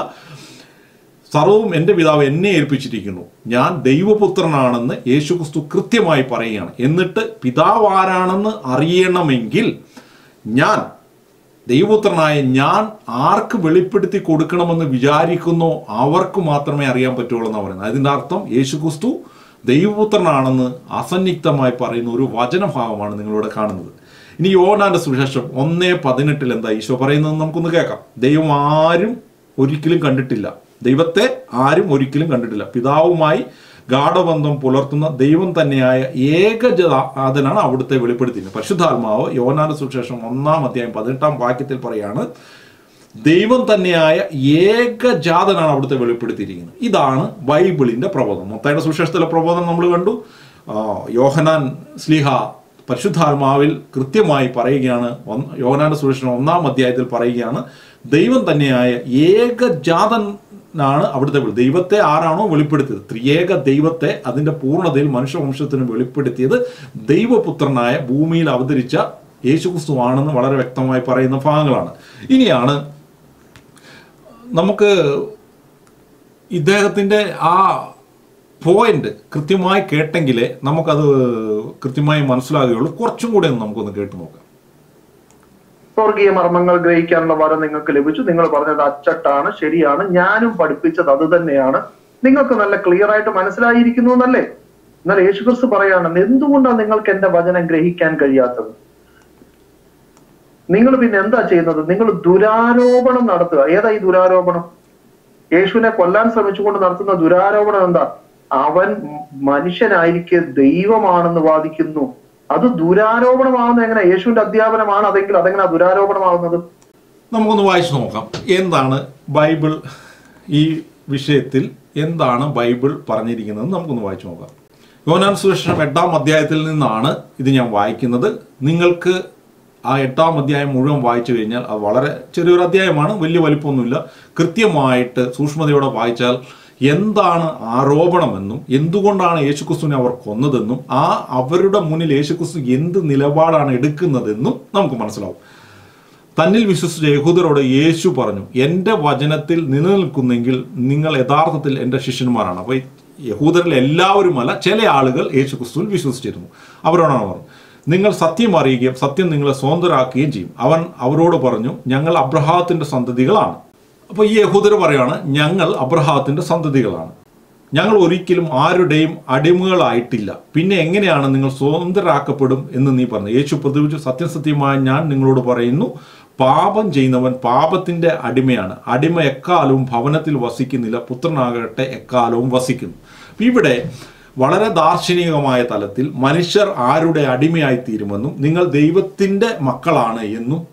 സർവവും എൻ്റെ പിതാവ് എന്നെ ഏൽപ്പിച്ചിരിക്കുന്നു ഞാൻ ദൈവപുത്രനാണെന്ന് യേശുക്രിസ്തു കൃത്യമായി പറയുകയാണ് എന്നിട്ട് പിതാവ് ആരാണെന്ന് അറിയണമെങ്കിൽ ഞാൻ ദൈവപുത്രനായ ഞാൻ ആർക്ക് വെളിപ്പെടുത്തി കൊടുക്കണമെന്ന് വിചാരിക്കുന്നോ അവർക്ക് മാത്രമേ അറിയാൻ പറ്റുള്ളൂ എന്ന് പറയുന്നത് അതിൻ്റെ അർത്ഥം യേശുക്രിസ്തു ദൈവപുത്രനാണെന്ന് അസന്നിഗ്ധമായി പറയുന്ന ഒരു വചനഭാഗമാണ് നിങ്ങളിവിടെ കാണുന്നത് ഇനി യോനാന്റെ സുവിശേഷം ഒന്നേ പതിനെട്ടിൽ എന്താ ഈശോ പറയുന്നത് നമുക്കൊന്ന് കേൾക്കാം ദൈവം ആരും ഒരിക്കലും കണ്ടിട്ടില്ല ദൈവത്തെ ആരും ഒരിക്കലും കണ്ടിട്ടില്ല പിതാവുമായി ഗാഠബന്ധം പുലർത്തുന്ന ദൈവം തന്നെയായ ഏകജാതനാണ് അവിടുത്തെ വെളിപ്പെടുത്തിയത് പരിശുദ്ധാത്മാവ് യോനാന്റെ സുവിശേഷം ഒന്നാം അധ്യായം പതിനെട്ടാം വാക്യത്തിൽ പറയാണ് ദൈവം തന്നെയായ ഏകജാതനാണ് അവിടുത്തെ വെളിപ്പെടുത്തിയിരിക്കുന്നത് ഇതാണ് ബൈബിളിന്റെ പ്രബോധനം മൊത്തയുടെ സുവിശേഷത്തിലെ പ്രബോധനം നമ്മൾ കണ്ടു ആ, യോഹനാൻ സ്ലിഹ പരിശുദ്ധാത്മാവിൽ കൃത്യമായി പറയുകയാണ് ഒന്ന് യോഹനാന്റെ സുവിശേഷം ഒന്നാം അധ്യായത്തിൽ പറയുകയാണ് ദൈവം തന്നെയായ ഏകജാതനാണ് അവിടുത്തെ വെളി- ദൈവത്തെ ആരാണോ വെളിപ്പെടുത്തിയത് ത്രിയേക ദൈവത്തെ അതിന്റെ പൂർണ്ണതയിൽ മനുഷ്യവംശത്തിന് വെളിപ്പെടുത്തിയത് ദൈവപുത്രനായ ഭൂമിയിൽ അവതരിച്ച യേശുക്രിസ്തു ആണെന്ന് വളരെ വ്യക്തമായി പറയുന്ന ഭാഗങ്ങളാണ് ഇനിയാണ് നമുക്ക് ഇദ്ദേഹത്തിൻ്റെ ആ പോയിന്റ് കൃത്യമായി കേട്ടെങ്കിലേ നമുക്കത് കൃത്യമായി മനസ്സിലാകുകയുള്ളൂ കുറച്ചും കൂടെ ഒന്ന് നമുക്കൊന്ന് കേട്ടു നോക്കാം സ്വർഗീയ മർമ്മങ്ങൾ ഗ്രഹിക്കാനുള്ള വരം നിങ്ങൾക്ക് ലഭിച്ചു നിങ്ങൾ പറഞ്ഞത് അച്ചട്ടാണ് ശരിയാണ് ഞാനും പഠിപ്പിച്ചത് അത് തന്നെയാണ് നിങ്ങൾക്ക് നല്ല ക്ലിയർ ആയിട്ട് മനസ്സിലായിരിക്കുന്നു എന്നല്ലേ എന്നാൽ യേശുക്രിസ്തു പറയാണ് എന്തുകൊണ്ടാണ് നിങ്ങൾക്ക് എന്റെ വചനം ഗ്രഹിക്കാൻ കഴിയാത്തത് നിങ്ങൾ പിന്നെ എന്താ ചെയ്യുന്നത് നിങ്ങൾ ദുരാരോപണം നടത്തുക ഏതാ ഈ ദുരാരോപണം യേശുവിനെ കൊല്ലാൻ ശ്രമിച്ചുകൊണ്ട് നടത്തുന്ന ദുരാരോപണം എന്താ അവൻ മനുഷ്യനായിരിക്കെ ദൈവമാണെന്ന് വാദിക്കുന്നു അത് ദുരാരോപണമാവുന്നത് എങ്ങനെ യേശുവിന്റെ അധ്യാപനമാണ് അതെങ്കിൽ അതെങ്ങനെ ദുരാരോപണമാവുന്നത് നമുക്കൊന്ന് വായിച്ചു നോക്കാം എന്താണ് ബൈബിൾ ഈ വിഷയത്തിൽ എന്താണ് ബൈബിൾ പറഞ്ഞിരിക്കുന്നത് നമുക്കൊന്ന് വായിച്ചു നോക്കാം യോനാൻ സുവിശേഷം എട്ടാം അധ്യായത്തിൽ നിന്നാണ് ഇത് ഞാൻ വായിക്കുന്നത് നിങ്ങൾക്ക് ആ എട്ടാം അധ്യായം മുഴുവൻ വായിച്ചു കഴിഞ്ഞാൽ അത് വളരെ ചെറിയൊരു അധ്യായമാണ് വലിയ വലിപ്പമൊന്നുമില്ല കൃത്യമായിട്ട് സൂക്ഷ്മതയോടെ വായിച്ചാൽ എന്താണ് ആരോപണമെന്നും എന്തുകൊണ്ടാണ് യേശുക്രിസ്തുവിനെ അവർ കൊന്നതെന്നും ആ അവരുടെ മുന്നിൽ യേശുക്രിസ്തു എന്ത് നിലപാടാണ് എടുക്കുന്നതെന്നും നമുക്ക് മനസ്സിലാവും തന്നിൽ വിശ്വസിച്ച യഹൂദരോട് യേശു പറഞ്ഞു എൻ്റെ വചനത്തിൽ നിലനിൽക്കുന്നെങ്കിൽ നിങ്ങൾ യഥാർത്ഥത്തിൽ എൻ്റെ ശിഷ്യന്മാരാണ് അപ്പോൾ യഹൂദരിൽ എല്ലാവരുമല്ല ചില ആളുകൾ യേശു ക്രിസ്തുവിൽ വിശ്വസിച്ചിരുന്നു അവരോടാണ് പറഞ്ഞു നിങ്ങൾ സത്യം അറിയുകയും സത്യം നിങ്ങളെ സ്വതന്ത്രരാക്കുകയും ചെയ്യും അവൻ അവരോട് പറഞ്ഞു ഞങ്ങൾ അബ്രഹാത്തിന്റെ സന്തതികളാണ് അപ്പോൾ ഈ യഹൂദർ പറയാണ് ഞങ്ങൾ അബ്രഹാത്തിന്റെ സന്തതികളാണ് ഞങ്ങൾ ഒരിക്കലും ആരുടെയും അടിമകളായിട്ടില്ല പിന്നെ എങ്ങനെയാണ് നിങ്ങൾ സ്വതന്ത്രരാക്കപ്പെടും എന്ന് നീ പറഞ്ഞു യേശു പ്രതിവിച്ചു സത്യസത്യമായി ഞാൻ നിങ്ങളോട് പറയുന്നു പാപം ചെയ്യുന്നവൻ പാപത്തിന്റെ അടിമയാണ് അടിമ എക്കാലവും ഭവനത്തിൽ വസിക്കുന്നില്ല പുത്രനാകട്ടെ എക്കാലവും വസിക്കുന്നു അപ്പൊ ഇവിടെ വളരെ ദാർശനികമായ തലത്തിൽ മനുഷ്യർ ആരുടെ അടിമയായി തീരുമെന്നും നിങ്ങൾ ദൈവത്തിന്റെ മക്കളാണ് എന്നും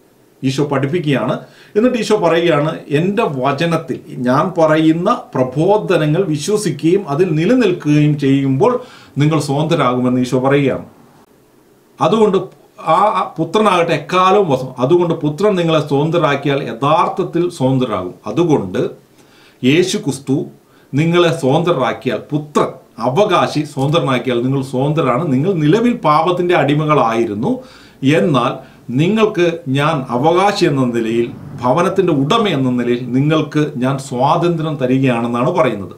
ഈശോ പഠിപ്പിക്കുകയാണ് എന്നിട്ട് ഈശോ പറയുകയാണ് എൻ്റെ വചനത്തിൽ ഞാൻ പറയുന്ന പ്രബോധനങ്ങൾ വിശ്വസിക്കുകയും അതിൽ നിലനിൽക്കുകയും ചെയ്യുമ്പോൾ നിങ്ങൾ സ്വതന്ത്രരാകുമെന്ന് ഈശോ പറയുകയാണ് അതുകൊണ്ട് ആ ആ പുത്രനാകട്ടെ എക്കാലവും വസം അതുകൊണ്ട് പുത്രൻ നിങ്ങളെ സ്വതന്ത്രരാക്കിയാൽ യഥാർത്ഥത്തിൽ സ്വതന്ത്രരാകും അതുകൊണ്ട് യേശു ക്രിസ്തു നിങ്ങളെ സ്വതന്ത്രരാക്കിയാൽ പുത്രൻ അവകാശി സ്വതന്ത്രനാക്കിയാൽ നിങ്ങൾ സ്വതന്ത്രരാണ് നിങ്ങൾ നിലവിൽ പാപത്തിന്റെ അടിമകളായിരുന്നു എന്നാൽ നിങ്ങൾക്ക് ഞാൻ അവകാശി എന്ന നിലയിൽ ഭവനത്തിൻ്റെ ഉടമ എന്ന നിലയിൽ നിങ്ങൾക്ക് ഞാൻ സ്വാതന്ത്ര്യം തരികയാണെന്നാണ് പറയുന്നത്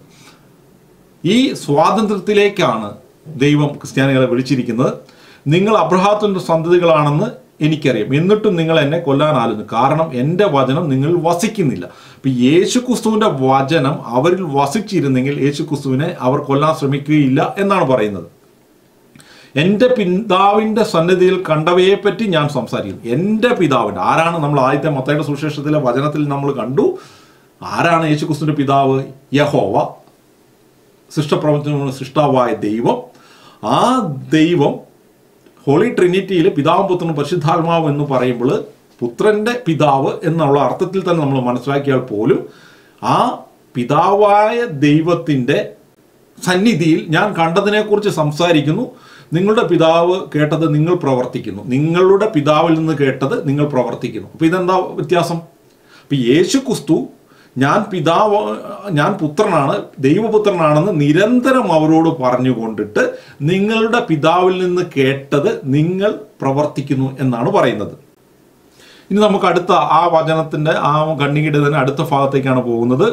ഈ സ്വാതന്ത്ര്യത്തിലേക്കാണ് ദൈവം ക്രിസ്ത്യാനികളെ വിളിച്ചിരിക്കുന്നത് നിങ്ങൾ അബ്രഹാത്തിൻ്റെ സന്തതികളാണെന്ന് എനിക്കറിയാം എന്നിട്ടും നിങ്ങൾ എന്നെ കൊല്ലാൻ ആലുന്നു കാരണം എൻ്റെ വചനം നിങ്ങളിൽ വസിക്കുന്നില്ല അപ്പം യേശു ക്രിസ്തുവിൻ്റെ വചനം അവരിൽ വസിച്ചിരുന്നെങ്കിൽ യേശു ക്രിസ്തുവിനെ അവർ കൊല്ലാൻ ശ്രമിക്കുകയില്ല എന്നാണ് പറയുന്നത് എൻ്റെ പിതാവിൻ്റെ സന്നിധിയിൽ കണ്ടവയെ പറ്റി ഞാൻ സംസാരിക്കും എൻ്റെ പിതാവിൻ്റെ ആരാണ് നമ്മൾ ആദ്യത്തെ മത്തയുടെ സുവിശേഷത്തിലെ വചനത്തിൽ നമ്മൾ കണ്ടു ആരാണ് യേശു ക്രിസ്തുവിൻ്റെ പിതാവ് യഹോവ സൃഷ്ടപ്രപഞ്ചമുള്ള സൃഷ്ടാവായ ദൈവം ആ ദൈവം ഹോളി ട്രിനിറ്റിയിൽ പിതാവും പുത്രനും പരിശുദ്ധാത്മാവും എന്ന് പറയുമ്പോൾ പുത്രൻ്റെ പിതാവ് എന്നുള്ള അർത്ഥത്തിൽ തന്നെ നമ്മൾ മനസ്സിലാക്കിയാൽ പോലും ആ പിതാവായ ദൈവത്തിൻ്റെ സന്നിധിയിൽ ഞാൻ കണ്ടതിനെക്കുറിച്ച് സംസാരിക്കുന്നു നിങ്ങളുടെ പിതാവ് കേട്ടത് നിങ്ങൾ പ്രവർത്തിക്കുന്നു നിങ്ങളുടെ പിതാവിൽ നിന്ന് കേട്ടത് നിങ്ങൾ പ്രവർത്തിക്കുന്നു അപ്പോൾ ഇതെന്താ വ്യത്യാസം അപ്പം യേശു ക്രിസ്തു ഞാൻ പിതാവ് ഞാൻ പുത്രനാണ് ദൈവപുത്രനാണെന്ന് നിരന്തരം അവരോട് പറഞ്ഞുകൊണ്ടിട്ട് നിങ്ങളുടെ പിതാവിൽ നിന്ന് കേട്ടത് നിങ്ങൾ പ്രവർത്തിക്കുന്നു എന്നാണ് പറയുന്നത് ഇനി നമുക്ക് അടുത്ത ആ വചനത്തിൻ്റെ ആ ഖണ്ഡികയുടെ തന്നെ അടുത്ത ഭാഗത്തേക്കാണ് പോകുന്നത്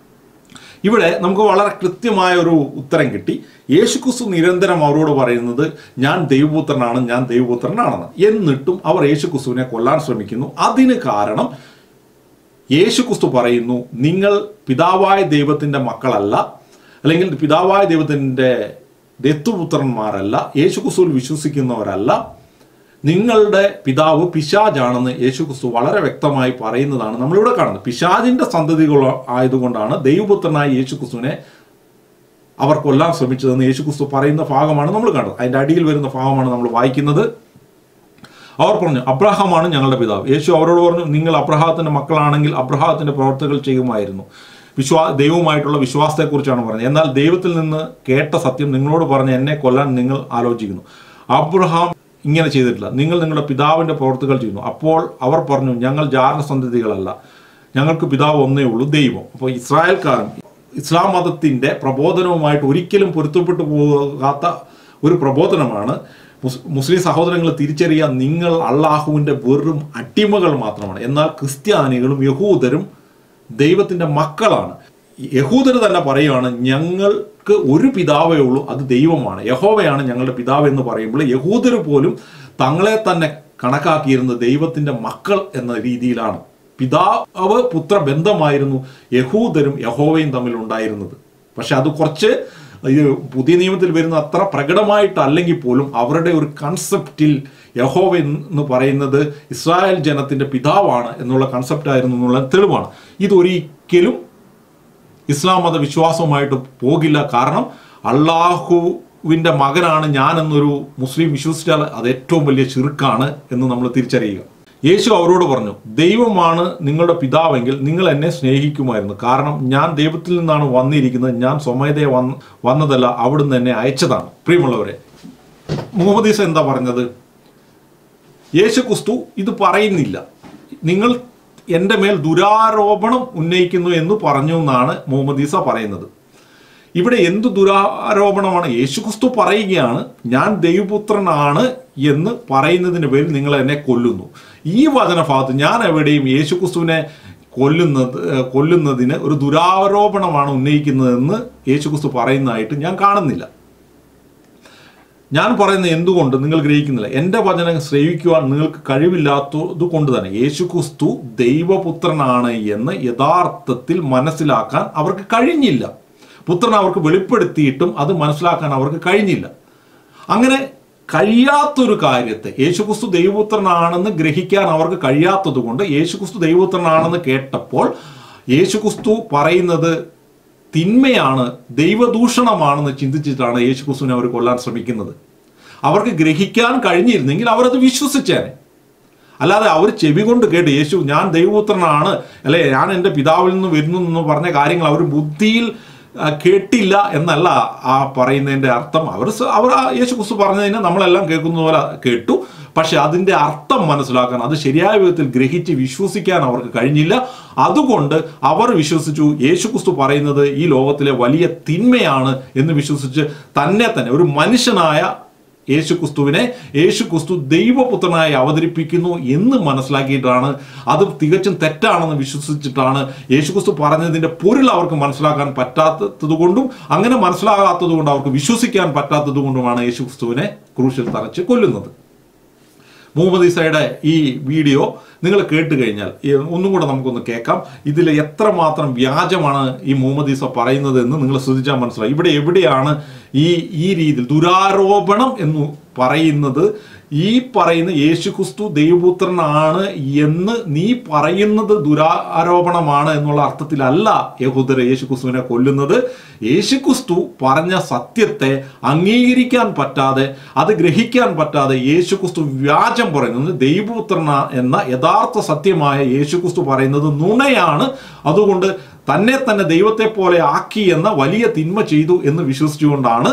ഇവിടെ നമുക്ക് വളരെ കൃത്യമായ ഒരു ഉത്തരം കിട്ടി യേശുക്രിസ്തു നിരന്തരം അവരോട് പറയുന്നത് ഞാൻ ദൈവപുത്രനാണ് ഞാൻ ദൈവപുത്രനാണെന്ന് എന്നിട്ടും അവർ യേശുക്രിസ്തുവിനെ കൊല്ലാൻ ശ്രമിക്കുന്നു അതിന് കാരണം യേശുക്രിസ്തു പറയുന്നു നിങ്ങൾ പിതാവായ ദൈവത്തിൻ്റെ മക്കളല്ല അല്ലെങ്കിൽ പിതാവായ ദൈവത്തിൻ്റെ ദത്തുപുത്രന്മാരല്ല യേശുക്രിസ്തുവിൽ വിശ്വസിക്കുന്നവരല്ല നിങ്ങളുടെ പിതാവ് പിശാജാണെന്ന് യേശുക്രിസ്തു വളരെ വ്യക്തമായി പറയുന്നതാണ് നമ്മളിവിടെ കാണുന്നത് പിശാജിന്റെ സന്തതികൾ ആയതുകൊണ്ടാണ് ദൈവപുത്രനായ യേശുക്രിസ്തുവിനെ അവർ കൊല്ലാൻ ശ്രമിച്ചതെന്ന് യേശുക്രിസ്തു പറയുന്ന ഭാഗമാണ് നമ്മൾ കാണുന്നത് അതിൻ്റെ അടിയിൽ വരുന്ന ഭാഗമാണ് നമ്മൾ വായിക്കുന്നത് അവർ പറഞ്ഞു അബ്രഹാമാണ് ഞങ്ങളുടെ പിതാവ് യേശു അവരോട് പറഞ്ഞു നിങ്ങൾ അബ്രഹാത്തിന്റെ മക്കളാണെങ്കിൽ അബ്രഹാത്തിന്റെ പ്രവർത്തികൾ ചെയ്യുമായിരുന്നു വിശ്വാ ദൈവവുമായിട്ടുള്ള വിശ്വാസത്തെക്കുറിച്ചാണ് പറഞ്ഞത് എന്നാൽ ദൈവത്തിൽ നിന്ന് കേട്ട സത്യം നിങ്ങളോട് പറഞ്ഞ് എന്നെ കൊല്ലാൻ നിങ്ങൾ ആലോചിക്കുന്നു അബ്രഹാം ഇങ്ങനെ ചെയ്തിട്ടില്ല നിങ്ങൾ നിങ്ങളുടെ പിതാവിന്റെ പ്രവർത്തികൾ ചെയ്യുന്നു അപ്പോൾ അവർ പറഞ്ഞു ഞങ്ങൾ ജാരസന്തതികളല്ല ഞങ്ങൾക്ക് പിതാവ് ഒന്നേ ഉള്ളൂ ദൈവം അപ്പോൾ ഇസ്രായേൽക്കാരൻ ഇസ്ലാം മതത്തിന്റെ പ്രബോധനവുമായിട്ട് ഒരിക്കലും പൊരുത്തപ്പെട്ടു പോകാത്ത ഒരു പ്രബോധനമാണ് മുസ് മുസ്ലിം സഹോദരങ്ങൾ തിരിച്ചറിയാൻ നിങ്ങൾ അള്ളാഹുവിൻ്റെ വെറും അടിമകൾ മാത്രമാണ് എന്നാൽ ക്രിസ്ത്യാനികളും യഹൂദരും ദൈവത്തിൻ്റെ മക്കളാണ് യഹൂദർ തന്നെ പറയുകയാണ് ഞങ്ങൾക്ക് ഒരു പിതാവേ ഉള്ളൂ അത് ദൈവമാണ് യഹോവയാണ് ഞങ്ങളുടെ പിതാവ് എന്ന് പറയുമ്പോൾ യഹൂദർ പോലും തങ്ങളെ തന്നെ കണക്കാക്കിയിരുന്നത് ദൈവത്തിൻ്റെ മക്കൾ എന്ന രീതിയിലാണ് പിതാവ് പുത്ര ബന്ധമായിരുന്നു യഹൂദരും യഹോവയും തമ്മിൽ ഉണ്ടായിരുന്നത് പക്ഷെ അത് കുറച്ച് ഇത് പുതിയ നിയമത്തിൽ വരുന്ന അത്ര പ്രകടമായിട്ടല്ലെങ്കിൽ പോലും അവരുടെ ഒരു കൺസെപ്റ്റിൽ യഹോവ എന്ന് പറയുന്നത് ഇസ്രായേൽ ജനത്തിന്റെ പിതാവാണ് എന്നുള്ള കൺസെപ്റ്റ് ആയിരുന്നു എന്നുള്ള തെളിവാണ് ഇതൊരിക്കലും ഇസ്ലാം മത വിശ്വാസവുമായിട്ട് പോകില്ല കാരണം അള്ളാഹുവിൻ്റെ മകനാണ് ഞാൻ എന്നൊരു മുസ്ലിം വിശ്വസിച്ചാൽ അത് ഏറ്റവും വലിയ ചെറുക്കാണ് എന്ന് നമ്മൾ തിരിച്ചറിയുക യേശു അവരോട് പറഞ്ഞു ദൈവമാണ് നിങ്ങളുടെ പിതാവെങ്കിൽ നിങ്ങൾ എന്നെ സ്നേഹിക്കുമായിരുന്നു കാരണം ഞാൻ ദൈവത്തിൽ നിന്നാണ് വന്നിരിക്കുന്നത് ഞാൻ സ്വമേധയെ വന്ന് വന്നതല്ല അവിടുന്ന് എന്നെ അയച്ചതാണ് പ്രിയമുള്ളവരെ മുഹമ്മദ് ഈസ എന്താ പറഞ്ഞത് യേശു ക്രിസ്തു ഇത് പറയുന്നില്ല നിങ്ങൾ എൻ്റെ മേൽ ദുരാരോപണം ഉന്നയിക്കുന്നു എന്ന് പറഞ്ഞു എന്നാണ് മുഹമ്മദ് ഈസ പറയുന്നത് ഇവിടെ എന്ത് ദുരാരോപണമാണ് യേശുക്രിസ്തു പറയുകയാണ് ഞാൻ ദൈവപുത്രനാണ് എന്ന് പറയുന്നതിന് പേരിൽ നിങ്ങൾ എന്നെ കൊല്ലുന്നു ഈ വചനഭാഗത്ത് ഞാൻ എവിടെയും യേശുക്രിസ്തുവിനെ കൊല്ലുന്നത് കൊല്ലുന്നതിന് ഒരു ദുരാരോപണമാണ് ഉന്നയിക്കുന്നതെന്ന് യേശുക്രിസ്തു പറയുന്നതായിട്ട് ഞാൻ കാണുന്നില്ല ഞാൻ പറയുന്നത് എന്തുകൊണ്ട് നിങ്ങൾ ഗ്രഹിക്കുന്നില്ല എൻ്റെ വചനം ശ്രവിക്കുവാൻ നിങ്ങൾക്ക് കഴിവില്ലാത്തത് കൊണ്ട് തന്നെ യേശുക്രിസ്തു ദൈവപുത്രനാണ് എന്ന് യഥാർത്ഥത്തിൽ മനസ്സിലാക്കാൻ അവർക്ക് കഴിഞ്ഞില്ല പുത്രൻ അവർക്ക് വെളിപ്പെടുത്തിയിട്ടും അത് മനസ്സിലാക്കാൻ അവർക്ക് കഴിഞ്ഞില്ല അങ്ങനെ കഴിയാത്തൊരു കാര്യത്തെ യേശുക്രിസ്തു ദൈവപുത്രനാണെന്ന് ഗ്രഹിക്കാൻ അവർക്ക് കഴിയാത്തത് കൊണ്ട് യേശുക്രിസ്തു ദൈവപുത്രനാണെന്ന് കേട്ടപ്പോൾ യേശുക്രിസ്തു പറയുന്നത് തിന്മയാണ് ദൈവദൂഷണമാണെന്ന് ചിന്തിച്ചിട്ടാണ് യേശുക്രിസ്തുവിനെ അവർ കൊല്ലാൻ ശ്രമിക്കുന്നത് അവർക്ക് ഗ്രഹിക്കാൻ കഴിഞ്ഞിരുന്നെങ്കിൽ അവരത് വിശ്വസിച്ചേനെ അല്ലാതെ അവർ ചെവി കൊണ്ട് കേട്ട് യേശു ഞാൻ ദൈവപുത്രനാണ് അല്ലെ ഞാൻ എൻ്റെ പിതാവിൽ നിന്ന് വരുന്നു എന്ന് പറഞ്ഞ കാര്യങ്ങൾ അവർ ബുദ്ധിയിൽ ആ, കേട്ടില്ല എന്നല്ല ആ പറയുന്നതിൻ്റെ അർത്ഥം അവർ സ- അവർ ആ യേശു ക്രിസ്തു പറഞ്ഞതിനെ നമ്മളെല്ലാം കേൾക്കുന്ന പോലെ കേട്ടു പക്ഷെ അതിൻ്റെ അർത്ഥം മനസ്സിലാക്കാൻ അത് ശരിയായ വിധത്തിൽ ഗ്രഹിച്ച് വിശ്വസിക്കാൻ അവർക്ക് കഴിഞ്ഞില്ല അതുകൊണ്ട് അവർ വിശ്വസിച്ചു യേശു ക്രിസ്തു പറയുന്നത് ഈ ലോകത്തിലെ വലിയ തിന്മയാണ് എന്ന് വിശ്വസിച്ച് തന്നെ തന്നെ ഒരു മനുഷ്യനായ യേശുക്രിസ്തുവിനെ യേശുക്രിസ്തു ദൈവപുത്രനായി അവതരിപ്പിക്കുന്നു എന്ന് മനസ്സിലാക്കിയിട്ടാണ് അത് തികച്ചും തെറ്റാണെന്ന് വിശ്വസിച്ചിട്ടാണ് യേശുക്രിസ്തു പറഞ്ഞതിന്റെ പൊരുൾ അവർക്ക് മനസ്സിലാക്കാൻ പറ്റാത്തത് കൊണ്ടും അങ്ങനെ മനസ്സിലാകാത്തത് കൊണ്ട് അവർക്ക് വിശ്വസിക്കാൻ പറ്റാത്തത് കൊണ്ടുമാണ് യേശുക്രിസ്തുവിനെ ക്രൂശിൽ തറച്ച് കൊല്ലുന്നത് മുഹമ്മദ് ഈസയുടെ ഈ വീഡിയോ നിങ്ങൾ കേട്ട് കഴിഞ്ഞാൽ ഈ ഒന്നും കൂടെ നമുക്കൊന്ന് കേൾക്കാം ഇതിൽ എത്രമാത്രം വ്യാജമാണ് ഈ മുഹമ്മദ് ഈസ പറയുന്നത് എന്ന് നിങ്ങൾ ശ്രദ്ധിച്ചാൽ മനസ്സിലായി ഇവിടെ എവിടെയാണ് ഈ ഈ രീതിയിൽ ദുരാരോപണം എന്ന് പറയുന്നത് ഈ പറയുന്ന യേശുക്രിസ്തു ദൈവപുത്രനാണ് എന്ന് നീ പറയുന്നത് ദുരാരോപണമാണ് എന്നുള്ള അർത്ഥത്തിലല്ല യഹൂദരെ യേശുക്രിസ്തുവിനെ കൊല്ലുന്നത് യേശുക്രിസ്തു പറഞ്ഞ സത്യത്തെ അംഗീകരിക്കാൻ പറ്റാതെ അത് ഗ്രഹിക്കാൻ പറ്റാതെ യേശുക്രിസ്തു വ്യാജം പറയുന്നത് ദൈവപുത്രന എന്ന യഥാർത്ഥ സത്യമായ യേശുക്രിസ്തു പറയുന്നത് നുണയാണ് അതുകൊണ്ട് തന്നെ തന്നെ ദൈവത്തെ പോലെ ആക്കി എന്ന വലിയ തിന്മ ചെയ്തു എന്ന് വിശ്വസിച്ചുകൊണ്ടാണ്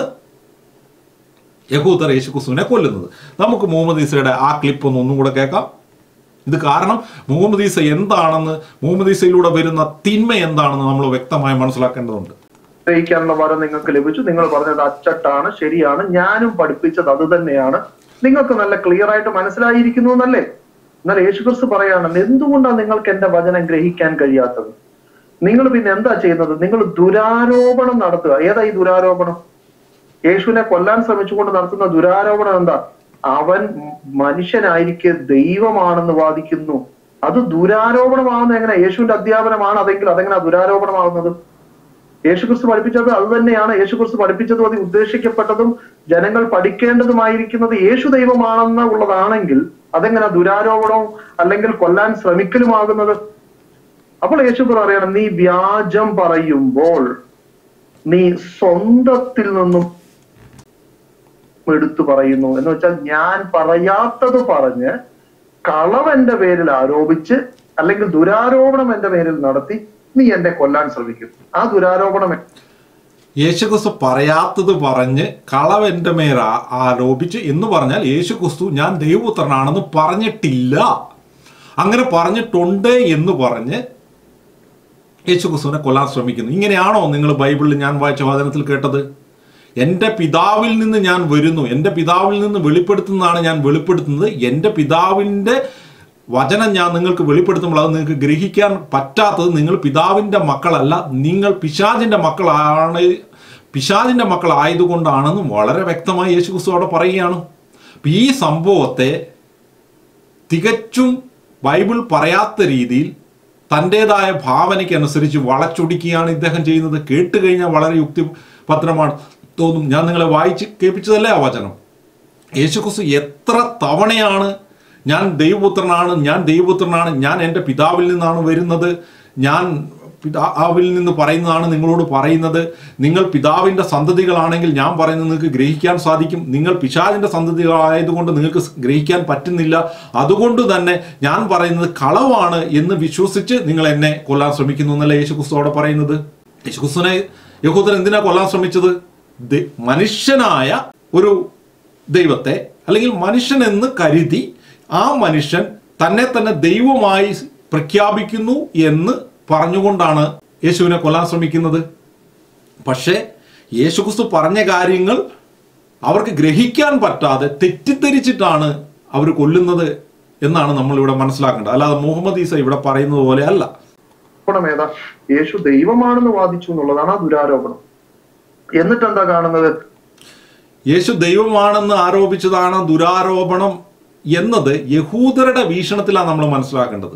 യഹൂദർ യേശുക്രിസ്തുവിനെ കൊല്ലുന്നത് നമുക്ക് മുഹമ്മദ് ഈസയുടെ ആ ക്ലിപ്പ് ഒന്ന് ഒന്നും കൂടെ കേൾക്കാം ഇത് കാരണം മുഹമ്മദ് ഈസ എന്താണെന്ന് മുഹമ്മദ് ഈസയിലൂടെ വരുന്ന തിന്മ എന്താണെന്ന് നമ്മൾ വ്യക്തമായി മനസ്സിലാക്കേണ്ടതുണ്ട് ഗ്രഹിക്കാനുള്ള വരം നിങ്ങൾക്ക് ലഭിച്ചു നിങ്ങൾ പറഞ്ഞത് അച്ചട്ടാണ് ശരിയാണ് ഞാനും പഠിപ്പിച്ചത് അത് തന്നെയാണ് നിങ്ങൾക്ക് നല്ല ക്ലിയർ ആയിട്ട് മനസ്സിലായിരിക്കുന്നു എന്നല്ലേ എന്നാൽ യേശുക്രിസ്തു പറയാണ് എന്തുകൊണ്ടാണ് നിങ്ങൾക്ക് എന്റെ വചനം ഗ്രഹിക്കാൻ കഴിയാത്തത് നിങ്ങൾ പിന്നെ എന്താ ചെയ്യുന്നത് നിങ്ങൾ ദുരാരോപണം നടത്തുക ഏതാ ഈ ദുരാരോപണം യേശുവിനെ കൊല്ലാൻ ശ്രമിച്ചുകൊണ്ട് നടത്തുന്ന ദുരാരോപണം എന്താ അവൻ മനുഷ്യനായിരിക്കെ ദൈവമാണെന്ന് വാദിക്കുന്നു അത് ദുരാരോപണമാകുന്നത് എങ്ങനെ യേശുവിന്റെ അധ്യാപനമാണ് അതെങ്കിൽ അതെങ്ങനെ ദുരാരോപണമാകുന്നത് യേശുക്രിസ്തു പഠിപ്പിച്ചത് അത് തന്നെയാണ് യേശുക്രിസ്തു പഠിപ്പിച്ചതും അത് ഉദ്ദേശിക്കപ്പെട്ടതും ജനങ്ങൾ പഠിക്കേണ്ടതുമായിരിക്കുന്നത് യേശു ദൈവമാണെന്ന് ഉള്ളതാണെങ്കിൽ അതെങ്ങനെ ദുരാരോപണവും അല്ലെങ്കിൽ കൊല്ലാൻ ശ്രമിക്കലുമാകുന്നത് അപ്പോൾ യേശു പറയണം നീ വ്യാജം പറയുമ്പോൾ നീ സ്വന്തത്തിൽ നിന്നും എടുത്തു പറയുന്നു എന്ന് വെച്ചാൽ ഞാൻ പറയാത്തത് പറഞ്ഞ് കളവ് എന്റെ പേരിൽ ആരോപിച്ച് അല്ലെങ്കിൽ ദുരാരോപണം എന്റെ പേരിൽ നടത്തി നീ എന്നെ കൊല്ലാൻ ശ്രമിക്കും ആ ദുരാരോപണം യേശുക്രിസ്തു പറയാത്തത് പറഞ്ഞ് കളവ് എൻ്റെ മേൽ ആ- ആരോപിച്ച് എന്ന് പറഞ്ഞാൽ യേശുക്രിസ്തു ഞാൻ ദൈവപുത്രനാണെന്ന് പറഞ്ഞിട്ടില്ല അങ്ങനെ പറഞ്ഞിട്ടുണ്ട് എന്ന് പറഞ്ഞ് യേശുക്രിസ്തുവിനെ കൊല്ലാൻ ശ്രമിക്കുന്നു ഇങ്ങനെയാണോ നിങ്ങൾ ബൈബിളിൽ ഞാൻ വായിച്ച വചനത്തിൽ കേട്ടത് എൻ്റെ പിതാവിൽ നിന്ന് ഞാൻ വരുന്നു എൻ്റെ പിതാവിൽ നിന്ന് വെളിപ്പെടുത്തുന്നതാണ് ഞാൻ വെളിപ്പെടുത്തുന്നത് എൻ്റെ പിതാവിൻ്റെ വചനം ഞാൻ നിങ്ങൾക്ക് വെളിപ്പെടുത്തുമ്പോൾ അത് നിങ്ങൾക്ക് ഗ്രഹിക്കാൻ പറ്റാത്തത് നിങ്ങൾ പിതാവിൻ്റെ മക്കളല്ല നിങ്ങൾ പിശാചിൻ്റെ മക്കളാണ് പിശാചിൻ്റെ മക്കളായതുകൊണ്ടാണെന്ന് വളരെ വ്യക്തമായി യേശുക്രിസ്തു അവിടെ പറയുകയാണ് അപ്പൊ ഈ സംഭവത്തെ തികച്ചും ബൈബിൾ പറയാത്ത രീതിയിൽ തൻ്റെതായ ഭാവനയ്ക്കനുസരിച്ച് വളച്ചൊടിക്കുകയാണ് ഇദ്ദേഹം ചെയ്യുന്നത് കേട്ട് കഴിഞ്ഞാൽ വളരെ യുക്തിഭദ്രമാണ് തോന്നും ഞാൻ നിങ്ങളെ വായിച്ച് കേൾപ്പിച്ചതല്ലേ ആ വചനം യേശുക്രിസ്തു എത്ര തവണയാണ് ഞാൻ ദൈവപുത്രനാണ് ഞാൻ ദൈവപുത്രനാണ് ഞാൻ എൻ്റെ പിതാവിൽ നിന്നാണ് വരുന്നത് ഞാൻ പിതാവിൽ നിന്ന് പറയുന്നതാണ് നിങ്ങളോട് പറയുന്നത് നിങ്ങൾ പിതാവിൻ്റെ സന്തതികളാണെങ്കിൽ ഞാൻ പറയുന്നത് നിങ്ങൾക്ക് ഗ്രഹിക്കാൻ സാധിക്കും നിങ്ങൾ പിശാചിൻ്റെ സന്തതികളായതുകൊണ്ട് നിങ്ങൾക്ക് ഗ്രഹിക്കാൻ പറ്റുന്നില്ല അതുകൊണ്ട് തന്നെ ഞാൻ പറയുന്നത് കളവാണ് എന്ന് വിശ്വസിച്ച് നിങ്ങൾ എന്നെ കൊല്ലാൻ ശ്രമിക്കുന്നു എന്നല്ല യേശുക്രിസ്തു അവിടെ പറയുന്നത് യേശുക്രിസ്തുവിനെ യഹൂദൻ എന്തിനാ കൊല്ലാൻ ശ്രമിച്ചത് ദ- മനുഷ്യനായ ഒരു ദൈവത്തെ അല്ലെങ്കിൽ മനുഷ്യൻ എന്ന് കരുതി ആ മനുഷ്യൻ തന്നെ തന്നെ ദൈവമായി പ്രഖ്യാപിക്കുന്നു എന്ന് പറഞ്ഞുകൊണ്ടാണ് യേശുവിനെ കൊല്ലാൻ ശ്രമിക്കുന്നത് പക്ഷേ യേശുക്രിസ്തു പറഞ്ഞ കാര്യങ്ങൾ അവർക്ക് ഗ്രഹിക്കാൻ പറ്റാതെ തെറ്റിദ്ധരിച്ചിട്ടാണ് അവർ കൊല്ലുന്നത് എന്നാണ് നമ്മൾ ഇവിടെ മനസ്സിലാക്കേണ്ടത് അല്ലാതെ മുഹമ്മദ് ഈസ ഇവിടെ പറയുന്നത് പോലെ അല്ല ആരോപണം ഏതാ യേശു ദൈവമാണെന്ന് വാദിച്ചു എന്നുള്ളതാണ് ആ ദുരാരോപണം എന്നിട്ട് എന്താ കാണുന്നത് യേശു ദൈവമാണെന്ന് ആരോപിച്ചതാണ് ദുരാരോപണം എന്നത് യഹൂദരുടെ വീക്ഷണത്തിലാണ് നമ്മൾ മനസ്സിലാക്കേണ്ടത്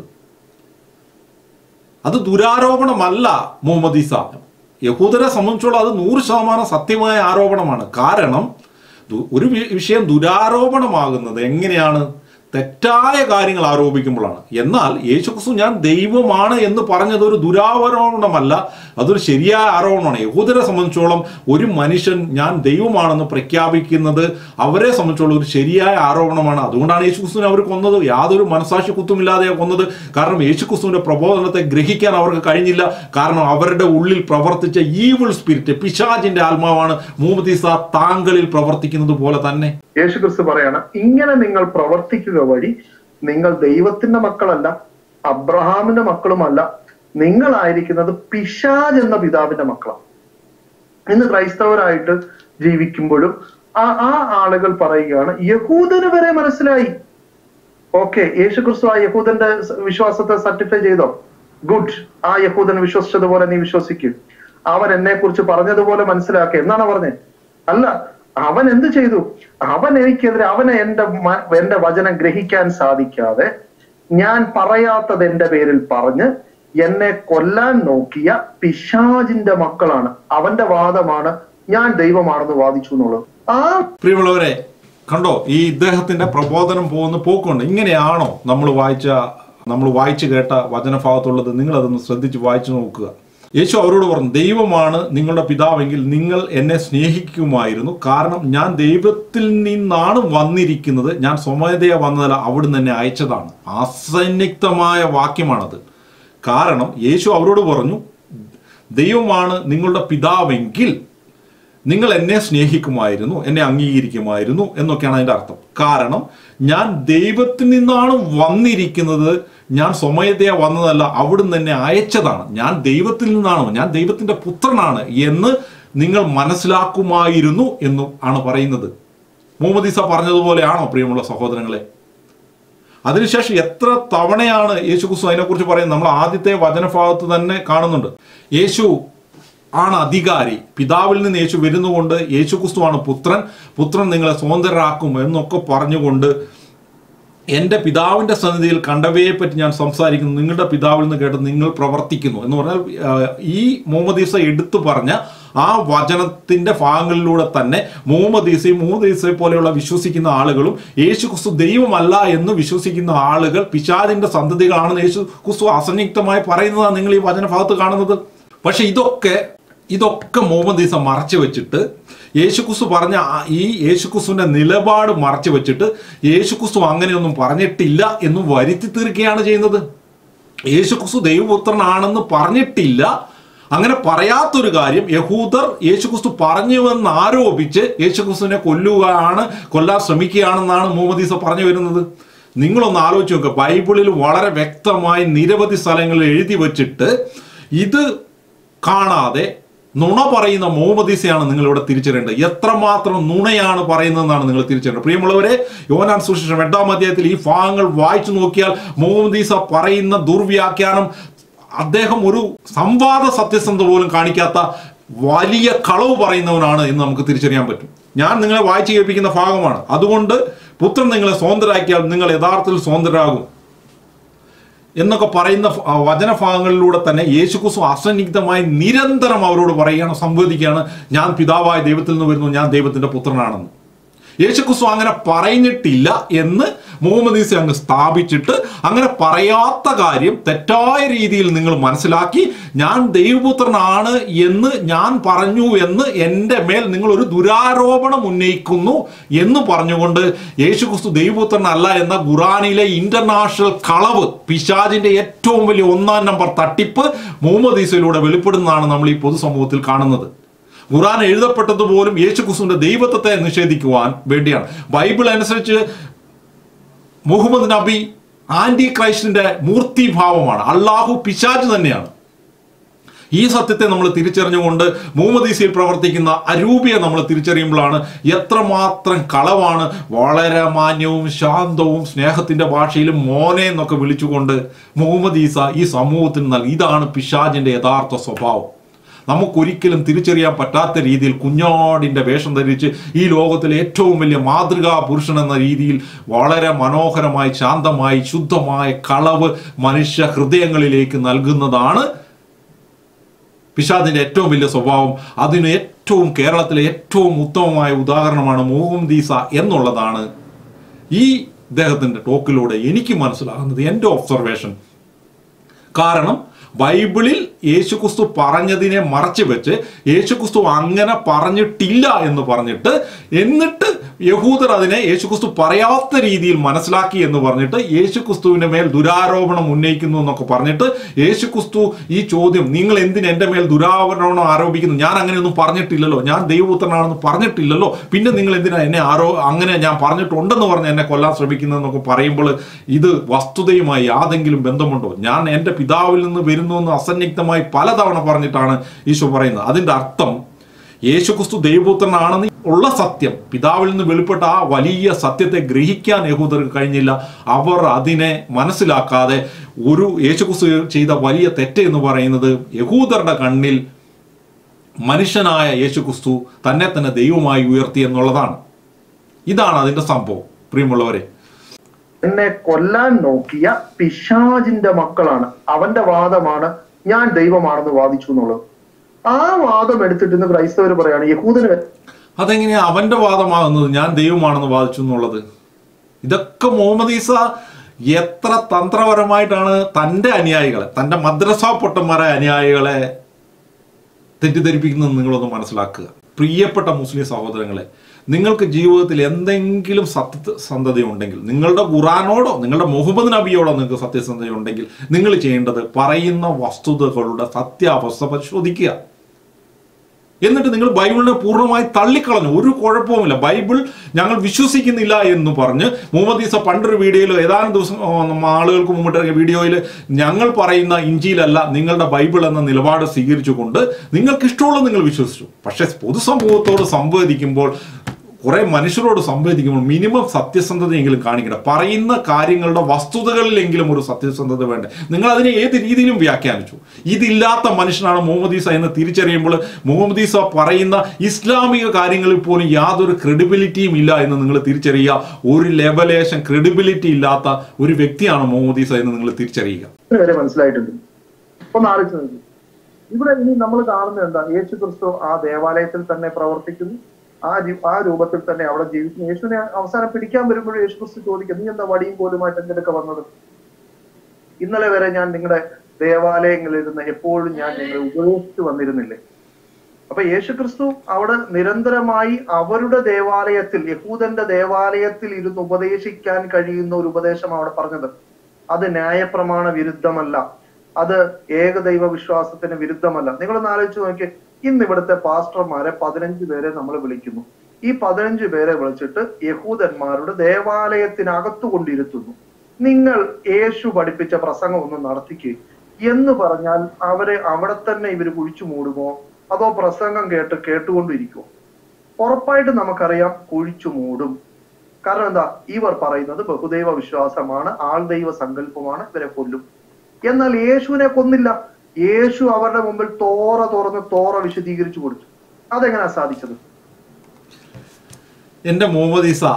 അത് ദുരാരോപണമല്ല മുഹമ്മദ് ഈസ യഹൂദരെ സംബന്ധിച്ചോളം അത് നൂറ് ശതമാനം സത്യമായ ആരോപണമാണ് കാരണം ദു- ഒരു വി- വിഷയം ദുരാരോപണമാകുന്നത് എങ്ങനെയാണ് തെറ്റായ കാര്യങ്ങൾ ആരോപിക്കുമ്പോഴാണ് എന്നാൽ യേശുക്രിസ്തു ഞാൻ ദൈവമാണ് എന്ന് പറഞ്ഞത് ഒരു ദുരാരോപണമല്ല അതൊരു ശരിയായ ആരോപണമാണ് യഹൂദരെ സംബന്ധിച്ചോളം ഒരു മനുഷ്യൻ ഞാൻ ദൈവമാണെന്ന് പ്രഖ്യാപിക്കുന്നത് അവരെ സംബന്ധിച്ചോളം ഒരു ശരിയായ ആരോപണമാണ് അതുകൊണ്ടാണ് യേശുക്രിസ്തുവിനെ അവർ കൊന്നത് യാതൊരു മനസാക്ഷി കുത്തുമില്ലാതെ കൊന്നത് കാരണം യേശുക്രിസ്തുവിന്റെ പ്രബോധനത്തെ ഗ്രഹിക്കാൻ അവർക്ക് കഴിഞ്ഞില്ല കാരണം അവരുടെ ഉള്ളിൽ പ്രവർത്തിച്ച ഈവിൾ സ്പിരിറ്റ് പിശാചിന്റെ ആത്മാവാണ് മുഹമ്മദ് ഈസ താങ്കളിൽ പ്രവർത്തിക്കുന്നത് പോലെ തന്നെ യേശുക്രിസ്തു പറയാണ് ഇങ്ങനെ നിങ്ങൾ പ്രവർത്തിക്കുക വഴി നിങ്ങൾ ദൈവത്തിന്റെ മക്കളല്ല അബ്രഹാമിന്റെ മക്കളുമല്ല നിങ്ങളായിരിക്കുന്നത് പിശാജ് എന്ന പിതാവിന്റെ മക്കളാണ് ഇന്ന് ക്രൈസ്തവരായിട്ട് ജീവിക്കുമ്പോഴും ആ ആ ആളുകൾ പറയുകയാണ് യഹൂദന് വരെ മനസ്സിലായി ഓക്കെ യേശു ക്രിസ്തു ആ യഹൂദന്റെ സ- വിശ്വാസത്തെ സർട്ടിഫൈ ചെയ്തോ ഗുഡ് ആ യഹൂദൻ വിശ്വസിച്ചതുപോലെ നീ വിശ്വസിക്കും അവൻ എന്നെ കുറിച്ച് പറഞ്ഞതുപോലെ മനസ്സിലാക്കി എന്നാണ് പറഞ്ഞത് അല്ല അവൻ എന്ത് ചെയ്തു അവൻ എനിക്കെതിരെ അവനെ എന്റെ മ- എന്റെ വചനം ഗ്രഹിക്കാൻ സാധിക്കാതെ ഞാൻ പറയാത്തത് എന്റെ പേരിൽ പറഞ്ഞ് എന്നെ കൊല്ലാൻ നോക്കിയ പിശാജിന്റെ മക്കളാണ് അവന്റെ വാദമാണ് ഞാൻ ദൈവമാണെന്ന് വാദിച്ചു എന്നുള്ളത് ആ പ്രിയമുള്ളവരെ കണ്ടോ ഈ ഇദ്ദേഹത്തിന്റെ പ്രബോധനം പോകുന്ന പോക്കുണ്ട് ഇങ്ങനെയാണോ നമ്മൾ വായിച്ച നമ്മൾ വായിച്ചു കേട്ട വചനഭാഗത്തുള്ളത് നിങ്ങൾ അതൊന്ന് ശ്രദ്ധിച്ച് വായിച്ചു നോക്കുക യേശു അവരോട് പറഞ്ഞു ദൈവമാണ് നിങ്ങളുടെ പിതാവെങ്കിൽ നിങ്ങൾ എന്നെ സ്നേഹിക്കുമായിരുന്നു കാരണം ഞാൻ ദൈവത്തിൽ നിന്നാണ് വന്നിരിക്കുന്നത് ഞാൻ സ്വമേധയ വന്നതല്ല അവിടുന്ന് എന്നെ അയച്ചതാണ് അസന്നിഗ്ധമായ വാക്യമാണത് കാരണം യേശു അവരോട് പറഞ്ഞു ദൈവമാണ് നിങ്ങളുടെ പിതാവെങ്കിൽ നിങ്ങൾ എന്നെ സ്നേഹിക്കുമായിരുന്നു എന്നെ അംഗീകരിക്കുമായിരുന്നു എന്നൊക്കെയാണ് അതിന്റെ അർത്ഥം കാരണം ഞാൻ ദൈവത്തിൽ നിന്നാണ് വന്നിരിക്കുന്നത് ഞാൻ സ്വമയതയാ വന്നതല്ല അവിടുന്ന് എന്നെ അയച്ചതാണ് ഞാൻ ദൈവത്തിൽ നിന്നാണ് ഞാൻ ദൈവത്തിന്റെ പുത്രനാണ് എന്ന് നിങ്ങൾ മനസ്സിലാക്കുമായിരുന്നു എന്നും ആണ് പറയുന്നത് മുഹമ്മദ് ഈസ പറഞ്ഞതുപോലെയാണോ പ്രിയമുള്ള സഹോദരങ്ങളെ അതിനുശേഷം എത്ര തവണയാണ് യേശു ക്രിസ്തു അതിനെക്കുറിച്ച് പറയുന്നത് നമ്മൾ ആദ്യത്തെ വചനഭാഗത്ത് തന്നെ കാണുന്നുണ്ട് യേശു ആണ് അധികാരി പിതാവിൽ നിന്ന് യേശു വരുന്നുകൊണ്ട് യേശു ക്രിസ്തുവാണ് പുത്രൻ പുത്രൻ നിങ്ങളെ സ്വതന്ത്രരാക്കും എന്നൊക്കെ പറഞ്ഞുകൊണ്ട് എൻ്റെ പിതാവിൻ്റെ സന്നിധിയിൽ കണ്ടവയെ പറ്റി ഞാൻ സംസാരിക്കുന്നു നിങ്ങളുടെ പിതാവിൽ നിന്ന് കേട്ട് നിങ്ങൾ പ്രവർത്തിക്കുന്നു എന്ന് പറഞ്ഞാൽ ആ, ഈ മുഹമ്മദീസ എടുത്തു പറഞ്ഞ ആ വചനത്തിന്റെ ഭാഗങ്ങളിലൂടെ തന്നെ മുഹമ്മദീസയും മുഹമ്മദീസയെ പോലെയുള്ള വിശ്വസിക്കുന്ന ആളുകളും യേശു ക്രിസ്തു ദൈവമല്ല എന്ന് വിശ്വസിക്കുന്ന ആളുകൾ പിശാദിന്റെ സന്തതികളാണെന്ന് യേശു ക്രിസ്തു അസന്നിഗ്ധമായി പറയുന്നതാണ് നിങ്ങൾ ഈ വചനഭാഗത്ത് കാണുന്നത് പക്ഷെ ഇതൊക്കെ ഇതൊക്കെ മുഹമ്മദീസ മറച്ചു വെച്ചിട്ട് യേശുക്രിസ്തു പറഞ്ഞ ആ- ഈ യേശുക്രിസ്തുവിന്റെ നിലപാട് മറച്ചു വെച്ചിട്ട് യേശുക്രിസ്തു അങ്ങനെയൊന്നും പറഞ്ഞിട്ടില്ല എന്ന് വരുത്തി തീർക്കുകയാണ് ചെയ്യുന്നത് യേശുക്രിസ്തു ദൈവപുത്രനാണെന്ന് പറഞ്ഞിട്ടില്ല അങ്ങനെ പറയാത്തൊരു കാര്യം യഹൂദർ യേശുക്രിസ്തു പറഞ്ഞുവെന്ന് ആരോപിച്ച് യേശുക്രിസ്തുവിനെ കൊല്ലുകയാണ് കൊല്ലാൻ ശ്രമിക്കുകയാണെന്നാണ് മുഹമ്മദീസ പറഞ്ഞു വരുന്നത് നിങ്ങളൊന്ന് ആലോചിച്ച് നോക്കുക ബൈബിളിൽ വളരെ വ്യക്തമായി നിരവധി സ്ഥലങ്ങളിൽ എഴുതി വച്ചിട്ട് ഇത് കാണാതെ നുണ പറയുന്ന മോമദീസയാണ് നിങ്ങൾ ഇവിടെ തിരിച്ചറിയേണ്ടത് എത്രമാത്രം നുണയാണ് പറയുന്നതെന്നാണ് നിങ്ങൾ തിരിച്ചറിയേണ്ടത് പ്രിയമുള്ളവരെ യോനാൻ സുശേഷം എട്ടാം അധ്യായത്തിൽ ഈ ഭാഗങ്ങൾ വായിച്ചു നോക്കിയാൽ മോമദീസ പറയുന്ന ദുർവ്യാഖ്യാനം അദ്ദേഹം ഒരു സംവാദ സത്യസന്ധത പോലും കാണിക്കാത്ത വലിയ കളവ് പറയുന്നവനാണ് എന്ന് നമുക്ക് തിരിച്ചറിയാൻ പറ്റും ഞാൻ നിങ്ങളെ വായിച്ചു കേൾപ്പിക്കുന്ന ഭാഗമാണ് അതുകൊണ്ട് പുത്രൻ നിങ്ങളെ സ്വതന്ത്രരാക്കിയാൽ നിങ്ങൾ യഥാർത്ഥത്തിൽ സ്വതന്ത്രരാകും എന്നൊക്കെ പറയുന്ന ഫ- ആ വചനഭാഗങ്ങളിലൂടെ തന്നെ യേശുക്രിസ്തു അസന്നിഗ്ധമായി നിരന്തരം അവരോട് പറയുകയാണ് സംവദിക്കുകയാണ് ഞാൻ പിതാവായ ദൈവത്തിൽ നിന്ന് വരുന്നു ഞാൻ ദൈവത്തിന്റെ പുത്രനാണെന്ന് യേശുക്രിസ്തു അങ്ങനെ പറഞ്ഞിട്ടില്ല എന്ന് മുഹമ്മദ് ഈസ അങ്ങ് സ്ഥാപിച്ചിട്ട് അങ്ങനെ പറയാത്ത കാര്യം തെറ്റായ രീതിയിൽ നിങ്ങൾ മനസ്സിലാക്കി ഞാൻ ദൈവപുത്രനാണ് എന്ന് ഞാൻ പറഞ്ഞു എന്ന് എൻ്റെ മേൽ നിങ്ങൾ ഒരു ദുരാരോപണം ഉന്നയിക്കുന്നു എന്ന് പറഞ്ഞുകൊണ്ട് യേശുക്രിസ്തു ദൈവപുത്രനല്ല എന്ന ഖുറാനിലെ ഇന്റർനാഷണൽ കളവ് പിശാജിന്റെ ഏറ്റവും വലിയ ഒന്നാം നമ്പർ തട്ടിപ്പ് മുഹമ്മദ് ഈസയിലൂടെ വെളിപ്പെടുന്നതാണ് നമ്മൾ ഈ പൊതുസമൂഹത്തിൽ കാണുന്നത് ഖുറാൻ എഴുതപ്പെട്ടത് പോലും യേശു ക്രിസ്തുവിന്റെ ദൈവത്വത്തെ നിഷേധിക്കുവാൻ വേണ്ടിയാണ് ബൈബിൾ അനുസരിച്ച് മുഹമ്മദ് നബി ആന്റി ക്രൈസ്റ്റിന്റെ മൂർത്തിഭാവമാണ് അള്ളാഹു പിശാജ് തന്നെയാണ് ഈ സത്യത്തെ നമ്മൾ തിരിച്ചറിഞ്ഞുകൊണ്ട് മുഹമ്മദ് ഈസയിൽ പ്രവർത്തിക്കുന്ന അരൂപിയെ നമ്മൾ തിരിച്ചറിയുമ്പോഴാണ് എത്രമാത്രം കളവാണ് വളരെ മാന്യവും ശാന്തവും സ്നേഹത്തിന്റെ ഭാഷയിലും മോനെ എന്നൊക്കെ വിളിച്ചുകൊണ്ട് മുഹമ്മദ് ഈസ ഈ സമൂഹത്തിന് നൽകി ഇതാണ് പിശാജിന്റെ യഥാർത്ഥ സ്വഭാവം നമുക്കൊരിക്കലും തിരിച്ചറിയാൻ പറ്റാത്ത രീതിയിൽ കുഞ്ഞാടിന്റെ വേഷം ധരിച്ച് ഈ ലോകത്തിലെ ഏറ്റവും വലിയ മാതൃകാ പുരുഷൻ എന്ന രീതിയിൽ വളരെ മനോഹരമായി ശാന്തമായി ശുദ്ധമായ കളവ് മനുഷ്യ ഹൃദയങ്ങളിലേക്ക് നൽകുന്നതാണ് പിശാദിന്റെ ഏറ്റവും വലിയ സ്വഭാവം അതിന് ഏറ്റവും കേരളത്തിലെ ഏറ്റവും ഉത്തമമായ ഉദാഹരണമാണ് മുഹമ്മദീസ എന്നുള്ളതാണ് ഈ ഇദ്ദേഹത്തിന്റെ ടോക്കിലൂടെ എനിക്ക് മനസ്സിലാകുന്നത് എൻ്റെ ഒബ്സർവേഷൻ കാരണം ബൈബിളിൽ യേശുക്രിസ്തു പറഞ്ഞതിനെ മറച്ചു വെച്ച് യേശുക്രിസ്തു അങ്ങനെ പറഞ്ഞിട്ടില്ല എന്ന് പറഞ്ഞിട്ട് എന്നിട്ട് യഹൂദർ അതിനെ യേശുക്രിസ്തു പറയാത്ത രീതിയിൽ മനസ്സിലാക്കി എന്ന് പറഞ്ഞിട്ട് യേശുക്രിസ്തുവിന്റെ മേൽ ദുരാരോപണം ഉന്നയിക്കുന്നു എന്നൊക്കെ പറഞ്ഞിട്ട് യേശുക്രിസ്തു ഈ ചോദ്യം നിങ്ങൾ എന്തിന് എൻ്റെ മേൽ ദുരാരോപണം ആരോപിക്കുന്നു ഞാൻ അങ്ങനെയൊന്നും പറഞ്ഞിട്ടില്ലല്ലോ ഞാൻ ദൈവപുത്രനാണെന്ന് പറഞ്ഞിട്ടില്ലല്ലോ പിന്നെ നിങ്ങൾ എന്തിനാ എന്നെ ആരോ അങ്ങനെ ഞാൻ പറഞ്ഞിട്ടുണ്ടെന്ന് പറഞ്ഞ് എന്നെ കൊല്ലാൻ ശ്രമിക്കുന്നതെന്നൊക്കെ പറയുമ്പോൾ ഇത് വസ്തുതയുമായി യാതെങ്കിലും ബന്ധമുണ്ടോ ഞാൻ എൻ്റെ പിതാവിൽ നിന്ന് വരുന്നു എന്ന് അസന്നിഗ്ധമായി പലതവണ പറഞ്ഞിട്ടാണ് ഈശോ പറയുന്നത് അതിൻ്റെ അർത്ഥം യേശുക്രിസ്തു ദൈവപുത്രനാണെന്ന് ഉള്ള സത്യം പിതാവിൽ നിന്ന് വെളിപ്പെട്ട ആ വലിയ സത്യത്തെ ഗ്രഹിക്കാൻ യഹൂദർക്ക് കഴിഞ്ഞില്ല അവർ അതിനെ മനസ്സിലാക്കാതെ ഒരു യേശുക്രിസ്തു ചെയ്ത വലിയ തെറ്റ് എന്ന് പറയുന്നത് യഹൂദരുടെ കണ്ണിൽ മനുഷ്യനായ യേശുക്രിസ്തു തന്നെ തന്നെ ദൈവമായി ഉയർത്തി എന്നുള്ളതാണ് ഇതാണ് അതിന്റെ സംഭവം പ്രിയമുള്ളവരെ എന്നെ കൊല്ലാൻ നോക്കിയ പിശാജിന്റെ മക്കളാണ് അവന്റെ വാദമാണ് ഞാൻ ദൈവമാണെന്ന് വാദിച്ചു എന്നുള്ളത് ആ വാദം എടുത്തിട്ട് ഇന്ന് ക്രൈസ്തവർ പറയാണ് യഹൂദന് അതെങ്ങനെയാ അവന്റെ വാദമാകുന്നത് ഞാൻ ദൈവമാണെന്ന് വാദിച്ചു എന്നുള്ളത് ഇതൊക്കെ മുഹമ്മദ് ഈസ എത്ര തന്ത്രപരമായിട്ടാണ് തൻ്റെ അനുയായികളെ തൻ്റെ മദ്രസ പൊട്ടന്മാരെ അനുയായികളെ തെറ്റിദ്ധരിപ്പിക്കുന്നത് നിങ്ങളൊന്ന് മനസ്സിലാക്കുക പ്രിയപ്പെട്ട മുസ്ലിം സഹോദരങ്ങളെ നിങ്ങൾക്ക് ജീവിതത്തിൽ എന്തെങ്കിലും സത്യസന്ധത ഉണ്ടെങ്കിൽ നിങ്ങളുടെ ഖുറാനോടോ നിങ്ങളുടെ മുഹമ്മദ് നബിയോടോ നിങ്ങൾക്ക് സത്യസന്ധത ഉണ്ടെങ്കിൽ നിങ്ങൾ ചെയ്യേണ്ടത് പറയുന്ന വസ്തുതകളുടെ സത്യാവസ്ഥ പരിശോധിക്കുക എന്നിട്ട് നിങ്ങൾ ബൈബിളിനെ പൂർണ്ണമായി തള്ളിക്കളഞ്ഞു ഒരു കുഴപ്പവുമില്ല ബൈബിൾ ഞങ്ങൾ വിശ്വസിക്കുന്നില്ല എന്ന് പറഞ്ഞ് മുഹമ്മദ് ഈസ പണ്ടൊരു വീഡിയോയിൽ ഏതാനും ദിവസം ആ, ആളുകൾക്ക് മുമ്പിട്ട് ഇറങ്ങിയ വീഡിയോയിൽ ഞങ്ങൾ പറയുന്ന ഇഞ്ചിയിലല്ല നിങ്ങളുടെ ബൈബിൾ എന്ന നിലപാട് സ്വീകരിച്ചുകൊണ്ട് നിങ്ങൾക്ക് ഇഷ്ടമുള്ളത് നിങ്ങൾ വിശ്വസിച്ചു പക്ഷേ പൊതുസമൂഹത്തോട് സംവദിക്കുമ്പോൾ കുറെ മനുഷ്യരോട് സംവദിക്കുമ്പോൾ മിനിമം സത്യസന്ധതയെങ്കിലും കാണിക്കണം പറയുന്ന കാര്യങ്ങളുടെ വസ്തുതകളിലെങ്കിലും ഒരു സത്യസന്ധത വേണ്ടേ നിങ്ങൾ അതിനെ ഏത് രീതിയിലും വ്യാഖ്യാനിച്ചു ഇതില്ലാത്ത മനുഷ്യനാണ് മുഹമ്മദ് ഈസ എന്ന് തിരിച്ചറിയുമ്പോൾ മുഹമ്മദ് ഈസ പറയുന്ന ഇസ്ലാമിക കാര്യങ്ങളിൽ പോലും യാതൊരു ക്രെഡിബിലിറ്റിയും ഇല്ല എന്ന് നിങ്ങൾ തിരിച്ചറിയുക ഒരു ലെവലേഷൻ ക്രെഡിബിലിറ്റി ഇല്ലാത്ത ഒരു വ്യക്തിയാണ് മുഹമ്മദ് ഈസ എന്ന് നിങ്ങൾ തിരിച്ചറിയുക വരെ മനസ്സിലായിട്ടുണ്ട് ഒന്ന് ആലോചിച്ച് നോക്കി ഇവിടെ ഇനി നമ്മൾ കാണുന്നത് എന്താ യേശു ക്രിസ്തു ആ ദേവാലയത്തിൽ തന്നെ പ്രവർത്തിക്കുന്നു ആ ജീ- ആ രൂപത്തിൽ തന്നെ അവിടെ ജീവിക്കുന്നു യേശുവിനെ അവസാനം പിടിക്കാൻ വരുമ്പോൾ യേശു ക്രിസ്തു ചോദിക്കും നീ എന്താ വടിയും പോലുമായിട്ട് എന്തിനൊക്കെ വന്നത് ഇന്നലെ വരെ ഞാൻ നിങ്ങളുടെ ദേവാലയങ്ങളിൽ ഇരുന്ന് എപ്പോഴും ഞാൻ നിങ്ങളെ ഉപദേശിച്ചു വന്നിരുന്നില്ലേ അപ്പൊ യേശുക്രിസ്തു അവിടെ നിരന്തരമായി അവരുടെ ദേവാലയത്തിൽ യഹൂദന്റെ ദേവാലയത്തിൽ ഇരുന്ന് ഉപദേശിക്കാൻ കഴിയുന്ന ഒരു ഉപദേശം അവിടെ പറഞ്ഞത് അത് ന്യായപ്രമാണ വിരുദ്ധമല്ല അത് ഏകദൈവ വിശ്വാസത്തിന് വിരുദ്ധമല്ല നിങ്ങളൊന്ന് ആലോചിച്ച് നോക്കിയേ ഇന്ന് ഇവിടുത്തെ പാസ്റ്റർമാരെ പതിനഞ്ച് പേരെ നമ്മൾ വിളിക്കുന്നു ഈ പതിനഞ്ച് പേരെ വിളിച്ചിട്ട് യഹൂദന്മാരുടെ ദേവാലയത്തിനകത്തു കൊണ്ടിരുത്തുന്നു നിങ്ങൾ യേശു പഠിപ്പിച്ച പ്രസംഗം ഒന്ന് നടത്തിക്കുക എന്ന് പറഞ്ഞാൽ അവരെ അവിടെ തന്നെ ഇവർ കുഴിച്ചു മൂടുമോ അതോ പ്രസംഗം കേട്ട് കേട്ടുകൊണ്ടിരിക്കുമോ ഉറപ്പായിട്ട് നമുക്കറിയാം കുഴിച്ചു മൂടും കാരണം എന്താ ഇവർ പറയുന്നത് ബഹുദൈവ വിശ്വാസമാണ് ആൾദൈവ സങ്കല്പമാണ് ഇവരെ കൊല്ലും എന്നാൽ യേശുവിനെ കൊന്നില്ല യേശു അവരുടെ മുമ്പിൽ തോറ തുറന്ന് തോറ വിശദീകരിച്ചു കൊടുത്തു അതെങ്ങനെയാ സാധിച്ചത് എൻ്റെ മുഹമ്മദ് ഈസ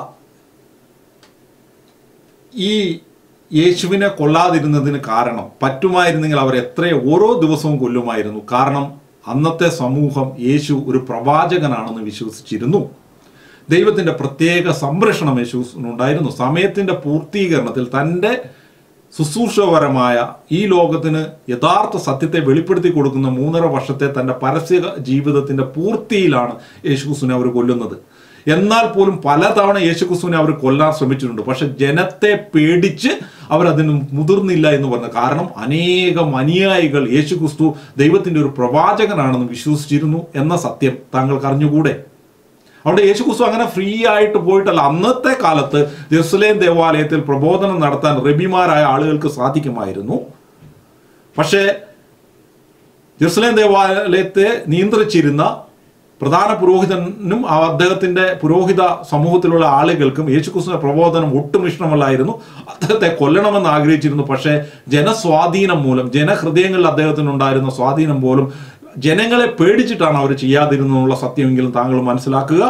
ഈ യേശുവിനെ കൊല്ലാതിരുന്നതിന് കാരണം പറ്റുമായിരുന്നെങ്കിൽ അവർ എത്ര ഓരോ ദിവസവും കൊല്ലുമായിരുന്നു കാരണം അന്നത്തെ സമൂഹം യേശു ഒരു പ്രവാചകനാണെന്ന് വിശ്വസിച്ചിരുന്നു ദൈവത്തിൻ്റെ പ്രത്യേക സംരക്ഷണം യേശുവിനുണ്ടായിരുന്നു സമയത്തിൻ്റെ പൂർത്തീകരണത്തിൽ തൻ്റെ ശുശ്രൂഷപരമായ ഈ ലോകത്തിന് യഥാർത്ഥ സത്യത്തെ വെളിപ്പെടുത്തി കൊടുക്കുന്ന മൂന്നര വർഷത്തെ തൻ്റെ പരസ്യ ജീവിതത്തിൻ്റെ പൂർത്തിയിലാണ് യേശുക്രിസ്തുവിനെ അവർ കൊല്ലുന്നത് എന്നാൽ പോലും പലതവണ യേശുക്രിസ്തുവിനെ അവർ കൊല്ലാൻ ശ്രമിച്ചിട്ടുണ്ട് പക്ഷെ ജനത്തെ പേടിച്ച് അവരതിന് മുതിർന്നില്ല എന്ന് പറഞ്ഞു കാരണം അനേകം അനുയായികൾ യേശുക്രിസ്തു ദൈവത്തിൻ്റെ ഒരു പ്രവാചകനാണെന്ന് വിശ്വസിച്ചിരുന്നു എന്ന സത്യം താങ്കൾക്ക് അറിഞ്ഞുകൂടെ അവിടെ യേശുക്രിസ്തു അങ്ങനെ ഫ്രീ ആയിട്ട് പോയിട്ടല്ല അന്നത്തെ കാലത്ത് ജെറുസലേം ദേവാലയത്തിൽ പ്രബോധനം നടത്താൻ റബിമാരായ ആളുകൾക്ക് സാധിക്കുമായിരുന്നു പക്ഷേ ജെറുസലേം ദേവാലയത്തെ നിയന്ത്രിച്ചിരുന്ന പ്രധാന പുരോഹിതനും ആ അദ്ദേഹത്തിന്റെ പുരോഹിത സമൂഹത്തിലുള്ള ആളുകൾക്കും യേശുക്രിസ്തുവിന്റെ പ്രബോധനം ഒട്ടും ഇഷ്ടമല്ലായിരുന്നു അദ്ദേഹത്തെ കൊല്ലണമെന്ന് ആഗ്രഹിച്ചിരുന്നു പക്ഷേ ജനസ്വാധീനം മൂലം ജനഹൃദയങ്ങളിൽ അദ്ദേഹത്തിനുണ്ടായിരുന്ന സ്വാധീനം പോലും ജനങ്ങളെ പേടിച്ചിട്ടാണ് അവർ ചെയ്യാതിരുന്നുള്ള സത്യമെങ്കിലും താങ്കൾ മനസ്സിലാക്കുക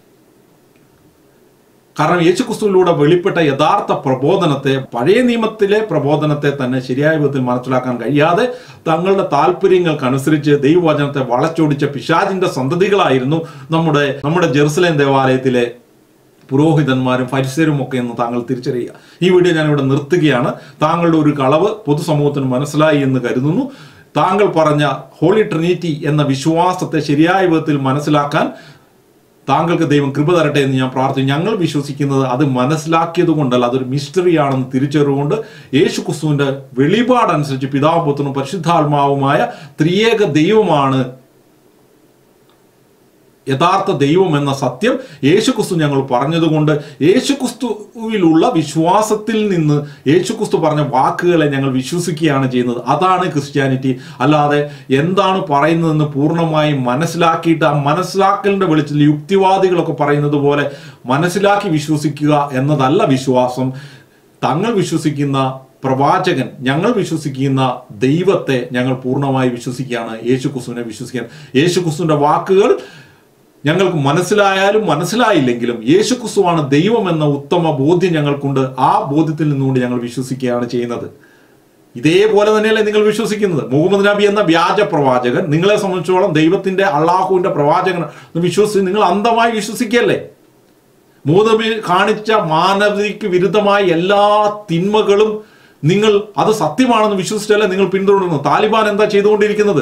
കാരണം യേശുക്രിസ്തുവിലൂടെ വെളിപ്പെട്ട യഥാർത്ഥ പ്രബോധനത്തെ പഴയ നിയമത്തിലെ പ്രബോധനത്തെ തന്നെ ശരിയായ വിധത്തിൽ മനസ്സിലാക്കാൻ കഴിയാതെ തങ്ങളുടെ താല്പര്യങ്ങൾക്കനുസരിച്ച് ദൈവവചനത്തെ വളച്ചൊടിച്ച പിശാചിന്റെ സന്തതികളായിരുന്നു നമ്മുടെ നമ്മുടെ ജെറുസലേം ദേവാലയത്തിലെ പുരോഹിതന്മാരും ഫരിസരും ഒക്കെ എന്ന് താങ്കൾ തിരിച്ചറിയുക ഈ വീഡിയോ ഞാനിവിടെ നിർത്തുകയാണ് താങ്കളുടെ ഒരു കളവ് പൊതുസമൂഹത്തിന് മനസ്സിലായി എന്ന് കരുതുന്നു താങ്കൾ പറഞ്ഞ ഹോളി ട്രിനിറ്റി എന്ന വിശ്വാസത്തെ ശരിയായ വിധത്തിൽ മനസ്സിലാക്കാൻ താങ്കൾക്ക് ദൈവം കൃപ തരട്ടെ എന്ന് ഞാൻ പ്രാർത്ഥിക്കുന്നു ഞങ്ങൾ വിശ്വസിക്കുന്നത് അത് മനസ്സിലാക്കിയത് കൊണ്ടല്ല അതൊരു മിസ്റ്ററി ആണെന്ന് തിരിച്ചറിവുകൊണ്ട് യേശു ക്രിസ്തുവിന്റെ വെളിപാടനുസരിച്ച് പിതാവ് പുത്രനും പരിശുദ്ധാത്മാവുമായ ത്രിയേക ദൈവമാണ് യഥാർത്ഥ ദൈവം എന്ന സത്യം യേശുക്രിസ്തു ഞങ്ങൾ പറഞ്ഞതുകൊണ്ട് യേശുക്രിസ്തുവിലുള്ള വിശ്വാസത്തിൽ നിന്ന് യേശുക്രിസ്തു പറഞ്ഞ വാക്കുകളെ ഞങ്ങൾ വിശ്വസിക്കുകയാണ് ചെയ്യുന്നത് അതാണ് ക്രിസ്ത്യാനിറ്റി അല്ലാതെ എന്താണ് പറയുന്നതെന്ന് പൂർണ്ണമായും മനസ്സിലാക്കിയിട്ട് ആ മനസ്സിലാക്കലിന്റെ വെളിച്ചത്തിൽ യുക്തിവാദികളൊക്കെ പറയുന്നത് പോലെ മനസ്സിലാക്കി വിശ്വസിക്കുക എന്നതല്ല വിശ്വാസം തങ്ങൾ വിശ്വസിക്കുന്ന പ്രവാചകൻ ഞങ്ങൾ വിശ്വസിക്കുന്ന ദൈവത്തെ ഞങ്ങൾ പൂർണ്ണമായി വിശ്വസിക്കുകയാണ് യേശു ക്രിസ്തുവിനെ വിശ്വസിക്കാൻ യേശു ക്രിസ്തുവിന്റെ വാക്കുകൾ ഞങ്ങൾക്ക് മനസ്സിലായാലും മനസ്സിലായില്ലെങ്കിലും യേശു ക്രിസ്തുവാണ് ദൈവം എന്ന ഉത്തമ ബോധ്യം ഞങ്ങൾക്കുണ്ട് ആ ബോധ്യത്തിൽ നിന്നുകൊണ്ട് ഞങ്ങൾ വിശ്വസിക്കുകയാണ് ചെയ്യുന്നത് ഇതേപോലെ തന്നെയല്ലേ നിങ്ങൾ വിശ്വസിക്കുന്നത് മുഹമ്മദ് നബി എന്ന വ്യാജ പ്രവാചകൻ നിങ്ങളെ സംബന്ധിച്ചോളം ദൈവത്തിന്റെ അള്ളാഹുവിന്റെ പ്രവാചകൻ എന്ന് വിശ്വസിച്ച് നിങ്ങൾ അന്ധമായി വിശ്വസിക്കല്ലേ മൂന്നബി കാണിച്ച മാനവികക്ക് വിരുദ്ധമായ എല്ലാ തിന്മകളും നിങ്ങൾ അത് സത്യമാണെന്ന് വിശ്വസിച്ചല്ലേ നിങ്ങൾ പിന്തുടരുന്നു താലിബാൻ എന്താ ചെയ്തുകൊണ്ടിരിക്കുന്നത്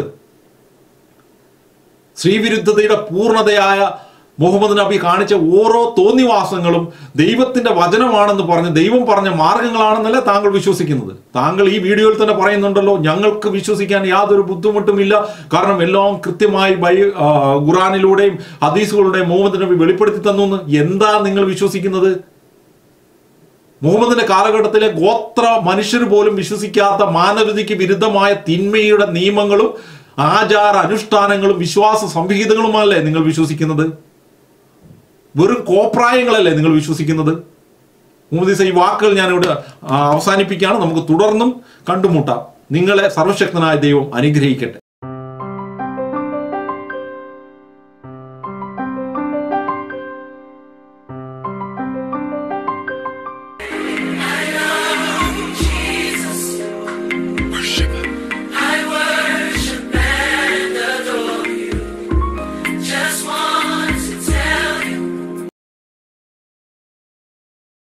സ്ത്രീവിരുദ്ധതയുടെ പൂർണ്ണതയായ മുഹമ്മദ് നബി കാണിച്ച ഓരോ തോന്നിവാസങ്ങളും ദൈവത്തിന്റെ വചനമാണെന്ന് പറഞ്ഞ് ദൈവം പറഞ്ഞ മാർഗങ്ങളാണെന്നല്ലേ താങ്കൾ വിശ്വസിക്കുന്നത് താങ്കൾ ഈ വീഡിയോയിൽ തന്നെ പറയുന്നുണ്ടല്ലോ ഞങ്ങൾക്ക് വിശ്വസിക്കാൻ യാതൊരു ബുദ്ധിമുട്ടുമില്ല കാരണം എല്ലാം കൃത്യമായി ബൈ ആ, ഖുറാനിലൂടെയും ഹദീസുകളുടെയും മുഹമ്മദ് നബി വെളിപ്പെടുത്തി തന്നു എന്ന് എന്താ നിങ്ങൾ വിശ്വസിക്കുന്നത് മുഹമ്മദിന്റെ കാലഘട്ടത്തിലെ ഗോത്ര മനുഷ്യർ പോലും വിശ്വസിക്കാത്ത മാനവതയ്ക്ക് വിരുദ്ധമായ തിന്മയുടെ നിയമങ്ങളും ആചാര അനുഷ്ഠാനങ്ങളും വിശ്വാസ സംഹിതകളുമല്ലേ നിങ്ങൾ വിശ്വസിക്കുന്നത് വെറും കോപ്രായങ്ങളല്ലേ നിങ്ങൾ വിശ്വസിക്കുന്നത് മുഹമ്മദ് ഈസ ഈ വാക്കുകൾ ഞാനിവിടെ ആ, അവസാനിപ്പിക്കുകയാണ് നമുക്ക് തുടർന്നും കണ്ടുമുട്ടാം നിങ്ങളെ സർവശക്തനായ ദൈവം അനുഗ്രഹിക്കട്ടെ